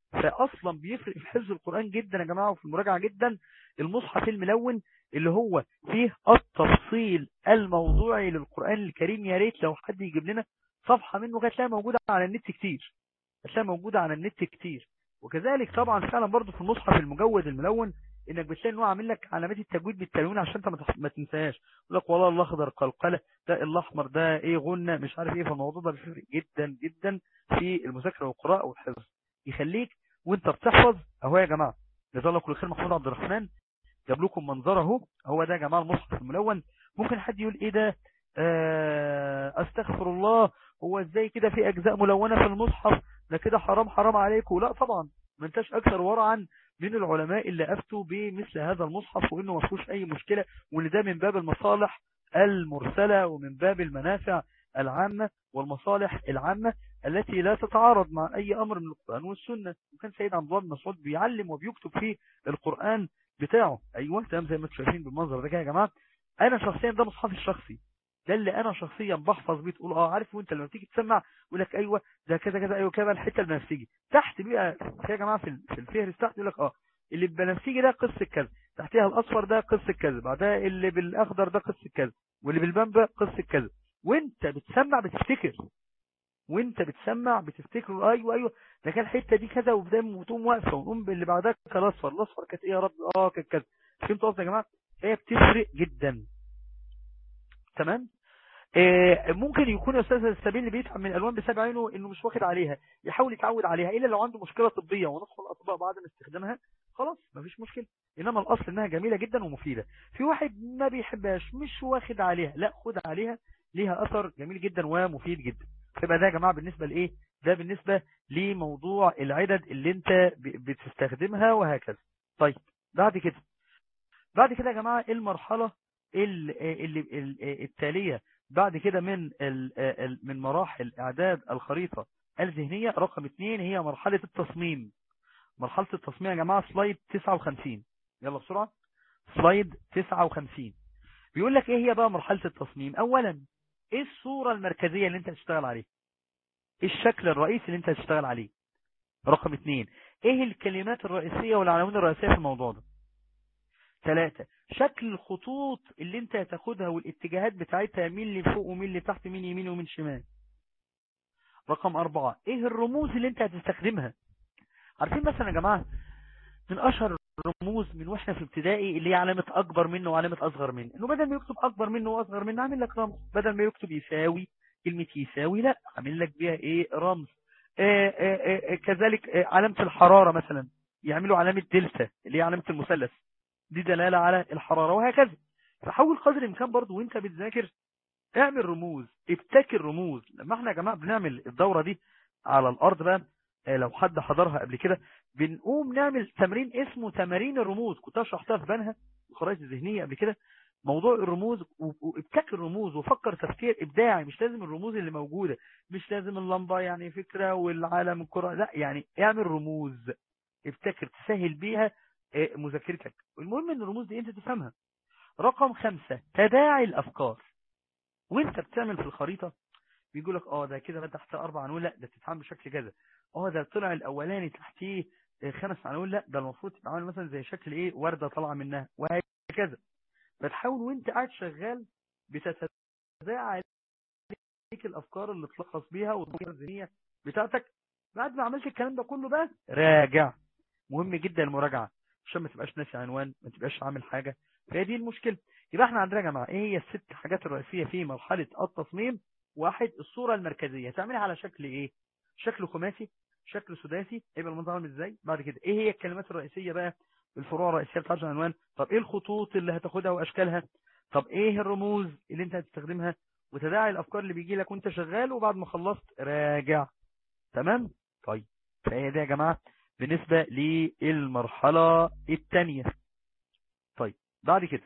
فاصلا بيفرق في حفظ القرآن جدا يا جماعة وفي المراجعة جدا المصحف الملون اللي هو فيه التفصيل الموضوعي للقرآن الكريم يا ريت لو حد يجيب لنا صفحة منه هتلاقيها موجودة على النت كتير هتلاقيها موجودة على النت كتير وكذلك طبعا فعلا برضو في المصحف المجود الملون انك بتلاقي ان هو عامل لك علامات التجويد بالتلوين عشان انت ما تح- ما تنساهاش يقول لك والله الاخضر قلقله ده الاحمر ده ايه غنه مش عارف ايه فالموضوع ده بيفرق جدا جدا في المذاكره والقراءه والحفظ يخليك وانت بتحفظ اهو يا جماعه جزاه الله كل خير محمود عبد الرحمن جاب لكم منظره اهو هو ده يا جماعه المصحف الملون ممكن حد يقول ايه ده آه، استغفر الله هو ازاي كده في اجزاء ملونه في المصحف ده كده حرام حرام عليكم لا طبعا ما انتش اكثر ورعا من العلماء اللي افتوا بمثل هذا المصحف وانه ما فيهوش اي مشكله وان ده من باب المصالح المرسله ومن باب المنافع العامه والمصالح العامه التي لا تتعارض مع اي امر من القران والسنه وكان سيد عبد الله بن مسعود بيعلم وبيكتب في القران بتاعه ايوه تمام زي ما انتم شايفين بالمنظر ده كده يا جماعه انا شخصيا ده مصحفي الشخصي ده اللي انا شخصيا بحفظ بيه تقول اه عارف وانت لما تيجي تسمع يقول لك ايوه ده كذا كذا ايوه كذا الحته البنفسجي تحت بقى يا جماعه في ال- في الفهرس تحت يقول لك اه اللي بالبنفسجي ده قصه كذا تحتها الاصفر ده قصه كذا بعدها اللي بالاخضر ده قصه كذا واللي بالبامبا قصه كذا وانت بتسمع بتفتكر وانت بتسمع بتفتكر ايوه ايوه ده كان الحته دي كذا وبدام وتقوم واقفه ونقوم باللي بعدها كان الاصفر الاصفر كانت ايه يا رب اه كانت كذا فهمتوا قصدي يا جماعه هي بتفرق جدا تمام آه، ممكن يكون يا استاذ السبيل اللي بيتعب من الالوان بسبب عينه انه مش واخد عليها يحاول يتعود عليها الا لو عنده مشكله طبيه ونصف الاطباء بعد ما استخدامها خلاص مفيش مشكله انما الاصل انها جميله جدا ومفيده في واحد ما بيحبهاش مش واخد عليها لا خد عليها ليها اثر جميل جدا ومفيد جدا فيبقى ده يا جماعه بالنسبه لايه ده بالنسبه لموضوع العدد اللي انت ب- بتستخدمها وهكذا طيب بعد كده بعد كده يا جماعه المرحله ال- اللي ال- التاليه بعد كده من ال- ال- من مراحل اعداد الخريطه الذهنيه رقم اثنين هي مرحله التصميم مرحله التصميم يا جماعه سلايد 59 يلا بسرعه سلايد 59 بيقول لك ايه هي بقى مرحله التصميم اولا ايه الصوره المركزيه اللي انت هتشتغل عليها ايه الشكل الرئيسي اللي انت هتشتغل عليه رقم اثنين ايه الكلمات الرئيسيه والعناوين الرئيسيه في الموضوع ده ثلاثة شكل الخطوط اللي انت هتاخدها والاتجاهات بتاعتها مين اللي فوق ومين اللي تحت مين يمين ومين شمال رقم أربعة ايه الرموز اللي انت هتستخدمها عارفين مثلا يا جماعة من اشهر الرموز من واحنا في ابتدائي اللي هي علامة اكبر منه وعلامة اصغر منه انه بدل ما يكتب اكبر منه واصغر منه عامل لك رمز بدل ما يكتب يساوي كلمة يساوي لا عامل لك بيها ايه رمز آه آه آه كذلك آه علامة الحرارة مثلا يعملوا علامة دلتا اللي هي علامة المثلث دي دلالة على الحرارة وهكذا فحاول قدر الامكان برضو وانت بتذاكر اعمل رموز ابتكر رموز لما احنا يا جماعة بنعمل الدورة دي على الارض بقى آه، لو حد حضرها قبل كده بنقوم نعمل تمرين اسمه تمارين الرموز كنت شرحتها في بنها الخرائط الذهنية قبل كده موضوع الرموز و- وابتكر رموز وفكر تفكير ابداعي مش لازم الرموز اللي موجودة مش لازم اللمبة يعني فكرة والعالم الكرة لا يعني اعمل رموز ابتكر تسهل بيها آه، مذاكرتك المهم ان الرموز دي انت تفهمها رقم خمسة تداعي الافكار وانت بتعمل في الخريطة بيقول لك اه ده كده بقى تحت اربع عناوين لا ده تتعامل بشكل كذا اه ده طلع الاولاني تحتيه آه، خمس عناوين لا ده المفروض تتعامل مثلا زي شكل ايه وردة طالعه منها وهكذا فتحاول وانت قاعد شغال بتتداعى عليك الافكار اللي تلخص بيها والطريقه الذهنيه بتاعتك بعد ما عملت الكلام ده كله بقى راجع مهم جدا المراجعه عشان ما تبقاش ناسي عنوان ما تبقاش عامل حاجه فهي دي المشكله يبقى احنا عندنا يا جماعه ايه هي الست حاجات الرئيسيه في مرحله التصميم واحد الصوره المركزيه تعملها على شكل ايه شكل خماسي شكل سداسي يبقى المنظر عامل ازاي بعد كده ايه هي الكلمات الرئيسيه بقى الفروع الرئيسيه بتاعت العنوان طب ايه الخطوط اللي هتاخدها واشكالها طب ايه الرموز اللي انت هتستخدمها وتداعي الافكار اللي بيجي لك وانت شغال وبعد ما خلصت راجع تمام طيب فهي ده يا جماعه بالنسبه للمرحله الثانيه طيب بعد كده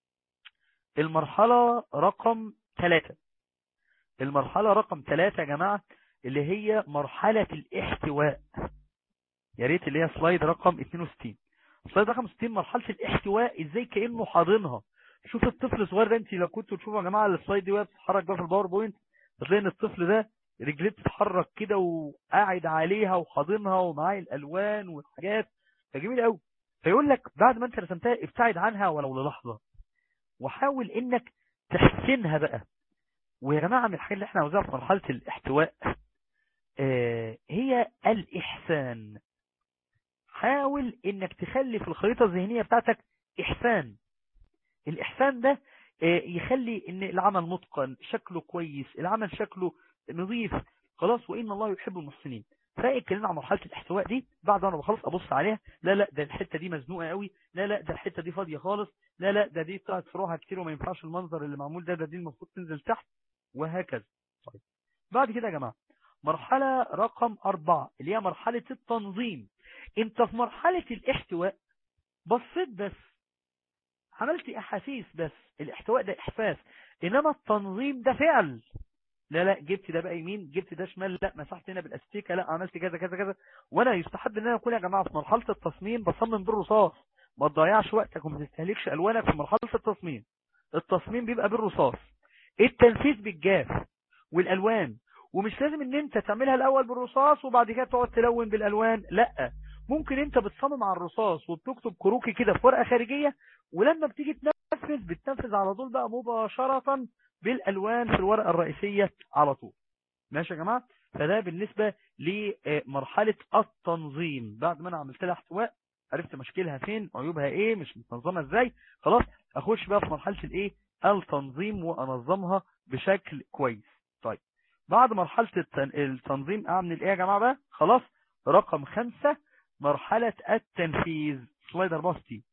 المرحله رقم ثلاثة المرحله رقم ثلاثة يا جماعه اللي هي مرحله الاحتواء يا ريت اللي هي سلايد رقم 62 سلايد رقم 60 مرحله الاحتواء ازاي كانه حاضنها شوف الطفل الصغير ده انت لو كنتوا تشوفوا يا جماعه السلايد دي وهي بتتحرك بقى في الباوربوينت هتلاقي ان الطفل ده رجليه بتتحرك كده وقاعد عليها وحاضنها ومعاه الالوان والحاجات فجميل قوي فيقول لك بعد ما انت رسمتها ابتعد عنها ولو للحظه وحاول انك تحسنها بقى ويا جماعه من الحاجات اللي احنا عاوزاها في مرحله الاحتواء آه هي الاحسان حاول انك تخلي في الخريطه الذهنيه بتاعتك احسان الاحسان ده يخلي ان العمل متقن شكله كويس العمل شكله نظيف خلاص وان الله يحب المحسنين فاتكلمنا عن مرحله الاحتواء دي بعد انا بخلص ابص عليها لا لا ده الحته دي مزنوقه قوي لا لا ده الحته دي فاضيه خالص لا لا ده دي طلعت فروعها كتير وما ينفعش المنظر اللي معمول ده ده دي المفروض تنزل تحت وهكذا طيب بعد كده يا جماعه مرحله رقم أربعة اللي هي مرحله التنظيم انت في مرحله الاحتواء بصيت بس عملت احاسيس بس الاحتواء ده احساس انما التنظيم ده فعل لا لا جبت ده بقى يمين جبت ده شمال لا مسحت هنا بالاستيكه لا عملت كذا كذا كذا وانا يستحب ان انا اكون يا جماعه في مرحله التصميم بصمم بالرصاص ما تضيعش وقتك وما تستهلكش الوانك في مرحله التصميم التصميم بيبقى بالرصاص التنفيذ بالجاف والالوان ومش لازم ان انت تعملها الاول بالرصاص وبعد كده تقعد تلون بالالوان لا ممكن انت بتصمم على الرصاص وبتكتب كروكي كده في ورقه خارجيه ولما بتيجي تنفذ بتنفذ على طول بقى مباشره بالالوان في الورقه الرئيسيه على طول ماشي يا جماعه فده بالنسبه لمرحله التنظيم بعد ما انا عملت لها احتواء عرفت مشكلها فين عيوبها ايه مش متنظمه ازاي خلاص اخش بقى في مرحله الايه التنظيم وانظمها بشكل كويس طيب بعد مرحله التنظيم اعمل ايه يا جماعه بقى خلاص رقم خمسة مرحلة التنفيذ سلايد 64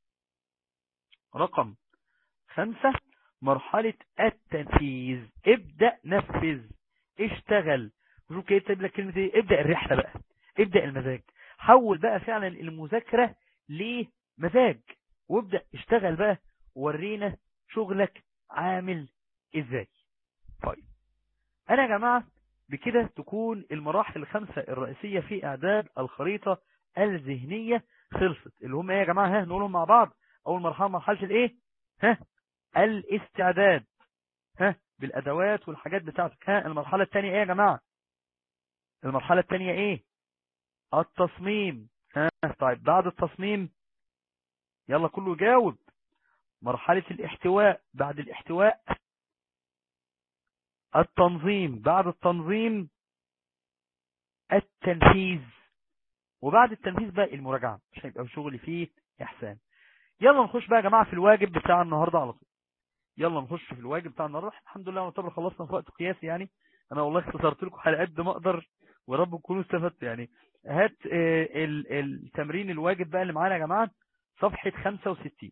رقم خمسة مرحلة التنفيذ ابدأ نفذ اشتغل شوف كده يكتب لك كلمة ايه ابدأ الرحلة بقى ابدأ المزاج حول بقى فعلا المذاكرة لمزاج وابدأ اشتغل بقى ورينا شغلك عامل ازاي طيب انا يا جماعة بكده تكون المراحل الخمسة الرئيسية في اعداد الخريطة الذهنية خلصت اللي هم ايه يا جماعة ها نقولهم مع بعض اول مرحلة مرحلة الايه ها الاستعداد ها بالادوات والحاجات بتاعتك ها المرحلة الثانية ايه يا جماعة المرحلة الثانية ايه التصميم ها طيب بعد التصميم يلا كله جاوب مرحلة الاحتواء بعد الاحتواء التنظيم بعد التنظيم التنفيذ وبعد التنفيذ بقى المراجعة مش هيبقى شغل فيه إحسان يلا نخش بقى يا جماعة في الواجب بتاع النهاردة على طول يلا نخش في الواجب بتاع النهاردة الحمد لله نعتبر خلصنا في وقت قياسي يعني أنا والله اختصرت لكم حلقات قد ما أقدر ورب تكونوا استفدتوا يعني هات التمرين الواجب بقى اللي معانا يا جماعة صفحة 65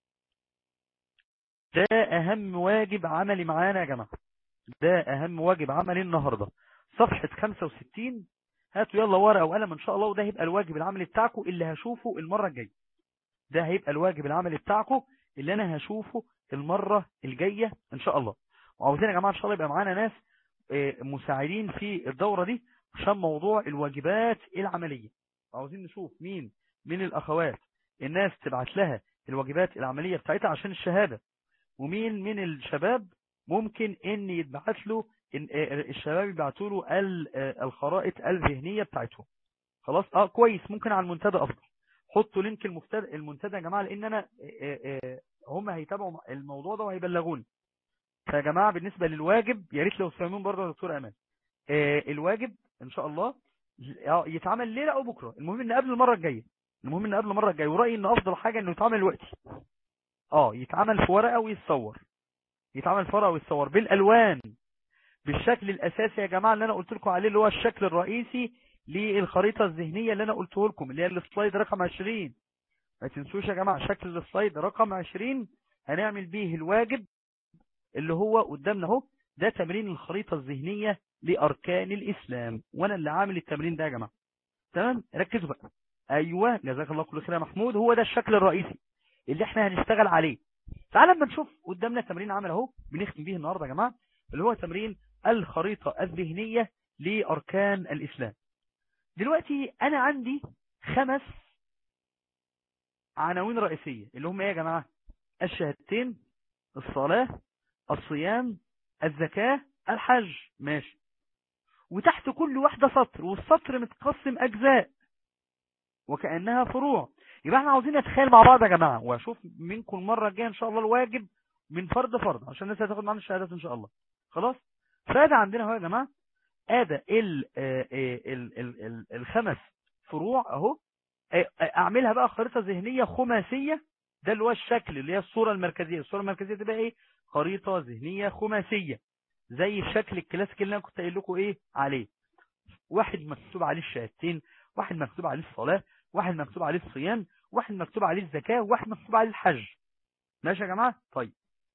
ده أهم واجب عملي معانا يا جماعة ده أهم واجب عملي النهاردة صفحة 65 هاتوا يلا ورقة وقلم إن شاء الله وده هيبقى الواجب العملي بتاعكم اللي هشوفه المرة الجاية ده هيبقى الواجب العملي بتاعكم اللي أنا هشوفه المرة الجاية إن شاء الله وعاوزين يا جماعة إن شاء الله يبقى معانا ناس مساعدين في الدورة دي عشان موضوع الواجبات العملية عاوزين نشوف مين من الأخوات الناس تبعت لها الواجبات العملية بتاعتها عشان الشهادة ومين من الشباب ممكن ان يتبعت له إن الشباب يبعتوا له الخرائط الذهنية بتاعتهم خلاص اه كويس ممكن على المنتدى افضل حطوا لينك المفتد المنتدى يا جماعة لان انا هم هيتابعوا الموضوع ده وهيبلغوني فيا جماعة بالنسبة للواجب يا ريت لو تفهمون برضه يا دكتور امان الواجب ان شاء الله يتعمل ليلة او بكرة المهم ان قبل المرة الجاية المهم ان قبل المرة الجاية ورأيي ان افضل حاجة انه يتعمل دلوقتي اه يتعمل في ورقة ويتصور يتعمل في ورقة ويتصور بالالوان بالشكل الاساسي يا جماعة اللي انا قلت لكم عليه اللي هو الشكل الرئيسي للخريطة الذهنية اللي انا قلته لكم اللي هي السلايد رقم 20 ما تنسوش يا جماعة شكل السلايد رقم 20 هنعمل بيه الواجب اللي هو قدامنا اهو ده تمرين الخريطة الذهنية لأركان الإسلام وأنا اللي عامل التمرين ده يا جماعة تمام ركزوا بقى أيوة جزاك الله كل خير يا محمود هو ده الشكل الرئيسي اللي احنا هنشتغل عليه تعال لما نشوف قدامنا تمرين عمل اهو بنختم بيه النهاردة يا جماعة اللي هو تمرين الخريطة الذهنية لأركان الإسلام دلوقتي أنا عندي خمس عناوين رئيسية اللي هم ايه يا جماعة الشهادتين الصلاة الصيام الزكاة الحج ماشي وتحت كل واحدة سطر والسطر متقسم أجزاء وكأنها فروع يبقى احنا عاوزين نتخيل مع بعض يا جماعة واشوف منكم المرة الجاية ان شاء الله الواجب من فرد فرد عشان الناس هتاخد معانا الشهادات ان شاء الله خلاص فهذا عندنا هو يا جماعة ادى ال ال ال ال الخمس فروع اهو اعملها بقى خريطة ذهنية خماسية ده اللي هو الشكل اللي هي الصورة المركزية الصورة المركزية تبقى ايه خريطة ذهنية خماسية زي الشكل الكلاسيكي اللي انا كنت قايل لكم ايه عليه واحد مكتوب عليه الشهادتين واحد مكتوب عليه الصلاة واحد مكتوب عليه الصيام واحد مكتوب عليه الزكاة واحد مكتوب عليه الحج ماشي يا جماعة طيب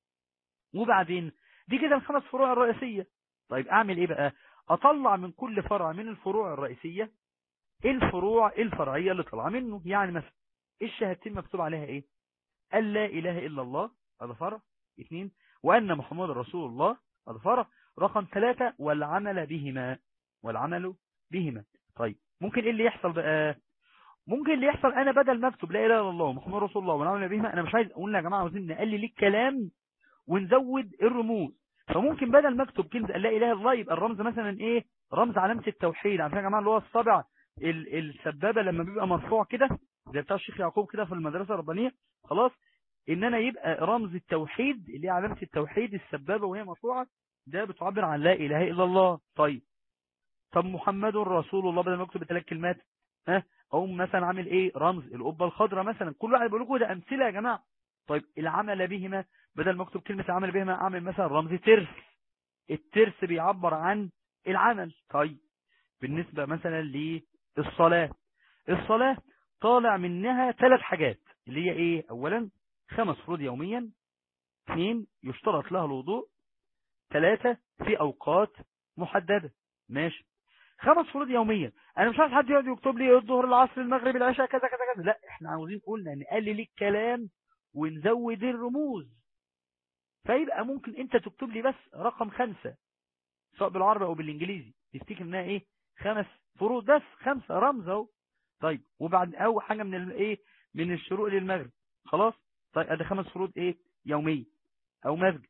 وبعدين دي كده الخمس فروع الرئيسية طيب اعمل ايه بقى اطلع من كل فرع من الفروع الرئيسية الفروع الفرعية اللي طلع منه يعني مثلا الشهادتين مكتوب عليها ايه قال لا اله الا الله هذا فرع اثنين وان محمد رسول الله هذا فرع رقم ثلاثة والعمل بهما والعمل بهما طيب ممكن ايه اللي يحصل بقى ممكن اللي يحصل انا بدل ما اكتب لا اله الا الله محمد رسول الله والعمل بهما انا مش عايز اقول يا جماعه عاوزين نقلل الكلام ونزود الرموز فممكن بدل ما اكتب كلمه لا اله الا الله يبقى الرمز مثلا ايه رمز علامه التوحيد عارفين يا جماعه اللي هو الصبع السبابه لما بيبقى مرفوع كده زي بتاع الشيخ يعقوب كده في المدرسه الربانيه خلاص ان انا يبقى رمز التوحيد اللي هي علامه التوحيد السبابه وهي مرفوعه ده بتعبر عن لا اله الا الله طيب طب محمد رسول الله بدل ما اكتب ثلاث كلمات ها او مثلا عامل ايه رمز القبه الخضراء مثلا كل واحد بيقول لكم ده امثله يا جماعه طيب العمل بهما بدل ما اكتب كلمه العمل بهما اعمل مثلا رمز ترس الترس بيعبر عن العمل طيب بالنسبه مثلا للصلاه الصلاه طالع منها ثلاث حاجات اللي هي ايه اولا خمس فروض يوميا اثنين يشترط لها الوضوء ثلاثة في اوقات محددة ماشي خمس فروض يوميا انا مش عايز حد يقعد يكتب لي الظهر العصر المغرب العشاء كذا كذا كذا لا احنا عاوزين قلنا نقلل الكلام ونزود الرموز فيبقى ممكن انت تكتب لي بس رقم خمسة سواء بالعربي او بالانجليزي تفتكر انها ايه خمس فروض بس خمسة رمز اهو طيب وبعد او حاجة من الايه من الشروق للمغرب خلاص طيب ادي خمس فروض ايه يومية او مسجد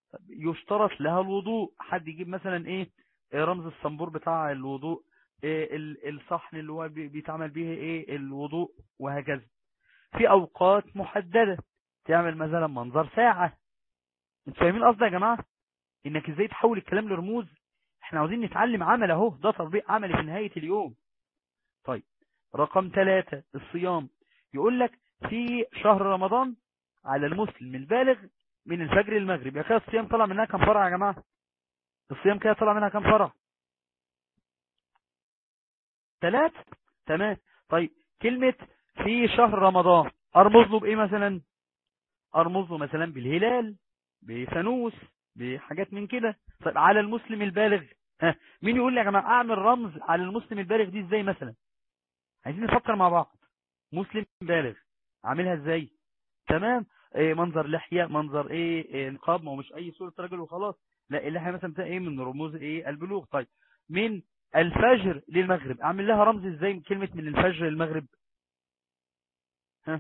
يشترط لها الوضوء حد يجيب مثلا ايه رمز الصنبور بتاع الوضوء إيه الصحن اللي هو بيتعمل به ايه الوضوء وهكذا في اوقات محددة تعمل مثلا منظر ساعة انتوا فاهمين قصدي يا جماعة انك ازاي تحول الكلام لرموز احنا عاوزين نتعلم عمل اهو ده تطبيق عملي في نهاية اليوم طيب رقم ثلاثة الصيام يقول لك في شهر رمضان على المسلم البالغ من الفجر للمغرب يبقى كده الصيام طلع منها كم فرع يا جماعة الصيام كده طلع منها كم فرع ثلاث تمام طيب كلمة في شهر رمضان ارمز له بايه مثلا ارمز له مثلا بالهلال بفانوس بحاجات من كده طيب على المسلم البالغ ها مين يقول لي يا جماعه اعمل رمز على المسلم البالغ دي ازاي مثلا عايزين نفكر مع بعض مسلم بالغ عاملها ازاي تمام إيه منظر لحية منظر ايه, إيه نقاب ما هو مش اي صورة رجل وخلاص لا اللحية مثلا ايه من رموز ايه البلوغ طيب من الفجر للمغرب اعمل لها رمز ازاي كلمة من الفجر للمغرب ها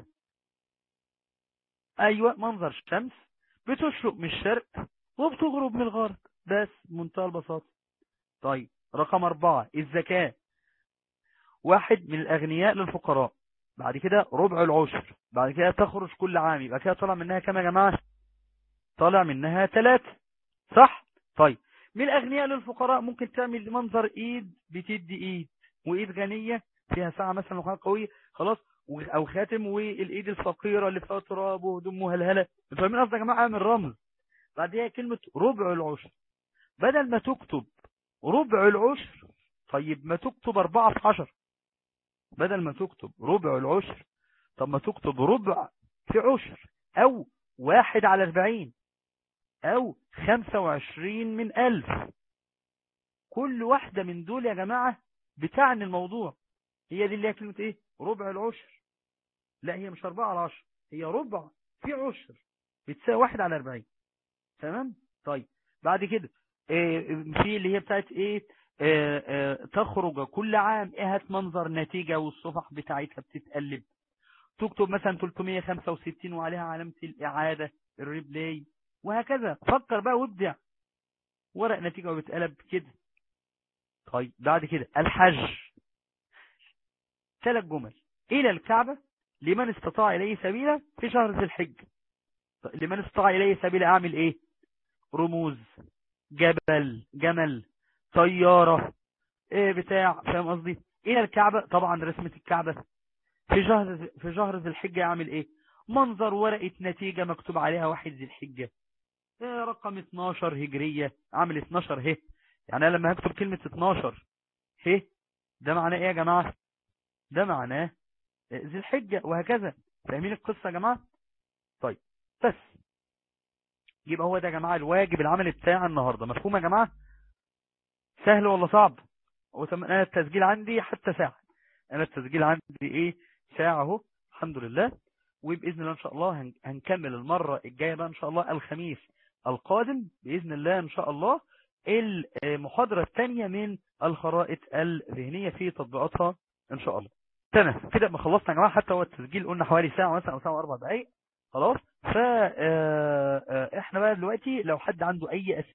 ايوه منظر الشمس بتشرق من الشرق وبتغرب من الغرب بس منتهى البساطة طيب رقم أربعة الزكاة واحد من الأغنياء للفقراء بعد كده ربع العشر بعد كده تخرج كل عام يبقى كده طالع منها كام يا جماعة طالع منها ثلاثة صح طيب من الأغنياء للفقراء ممكن تعمل منظر إيد بتدي إيد وإيد غنية فيها ساعة مثلا وخانة قوية خلاص أو خاتم والإيد الفقيرة اللي فيها تراب وهدوم مهلهلة فاهمين قصدي يا جماعة اعمل رمز بعدها كلمة ربع العشر بدل ما تكتب ربع العشر طيب ما تكتب أربعة في عشر بدل ما تكتب ربع العشر طب ما تكتب ربع في عشر أو واحد على أربعين أو خمسة وعشرين من ألف كل واحدة من دول يا جماعة بتعني الموضوع هي دي اللي هي كلمة إيه ربع العشر لا هي مش أربعة على عشر هي ربع في عشر بتساوي واحد على أربعين تمام طيب بعد كده إيه في اللي هي بتاعت ايه إيه إيه تخرج كل عام ايه منظر نتيجة والصفح بتاعتها بتتقلب تكتب مثلا 365 وعليها علامة الإعادة الريبلاي وهكذا فكر بقى وابدع ورق نتيجة وبتقلب كده طيب بعد كده الحج ثلاث جمل إلى الكعبة لمن استطاع إليه سبيلا في شهر ذي الحج طيب، لمن استطاع إليه سبيلا أعمل إيه رموز جبل جمل طيارة إيه بتاع فاهم قصدي إلى الكعبة طبعا رسمة الكعبة في شهر في شهر ذي الحجة أعمل إيه منظر ورقة نتيجة مكتوب عليها واحد ذي الحجة إيه رقم 12 هجرية أعمل 12 هه يعني أنا لما هكتب كلمة 12 هه ده معناه إيه يا جماعة ده معناه ذي الحجة وهكذا فاهمين القصة يا جماعة طيب بس يبقى هو ده يا جماعة الواجب العملي بتاع النهاردة مفهوم يا جماعة سهل ولا صعب انا التسجيل عندي حتى ساعة انا التسجيل عندي ايه ساعة اهو الحمد لله وبإذن الله ان شاء الله هنكمل المرة الجاية بقى ان شاء الله الخميس القادم بإذن الله ان شاء الله المحاضرة الثانية من الخرائط الذهنية في تطبيقاتها ان شاء الله تمام كده ما خلصنا يا جماعة حتى هو التسجيل قلنا حوالي ساعة مثلا او ساعة واربع دقايق خلاص فاحنا بقى دلوقتي لو حد عنده اي اسئله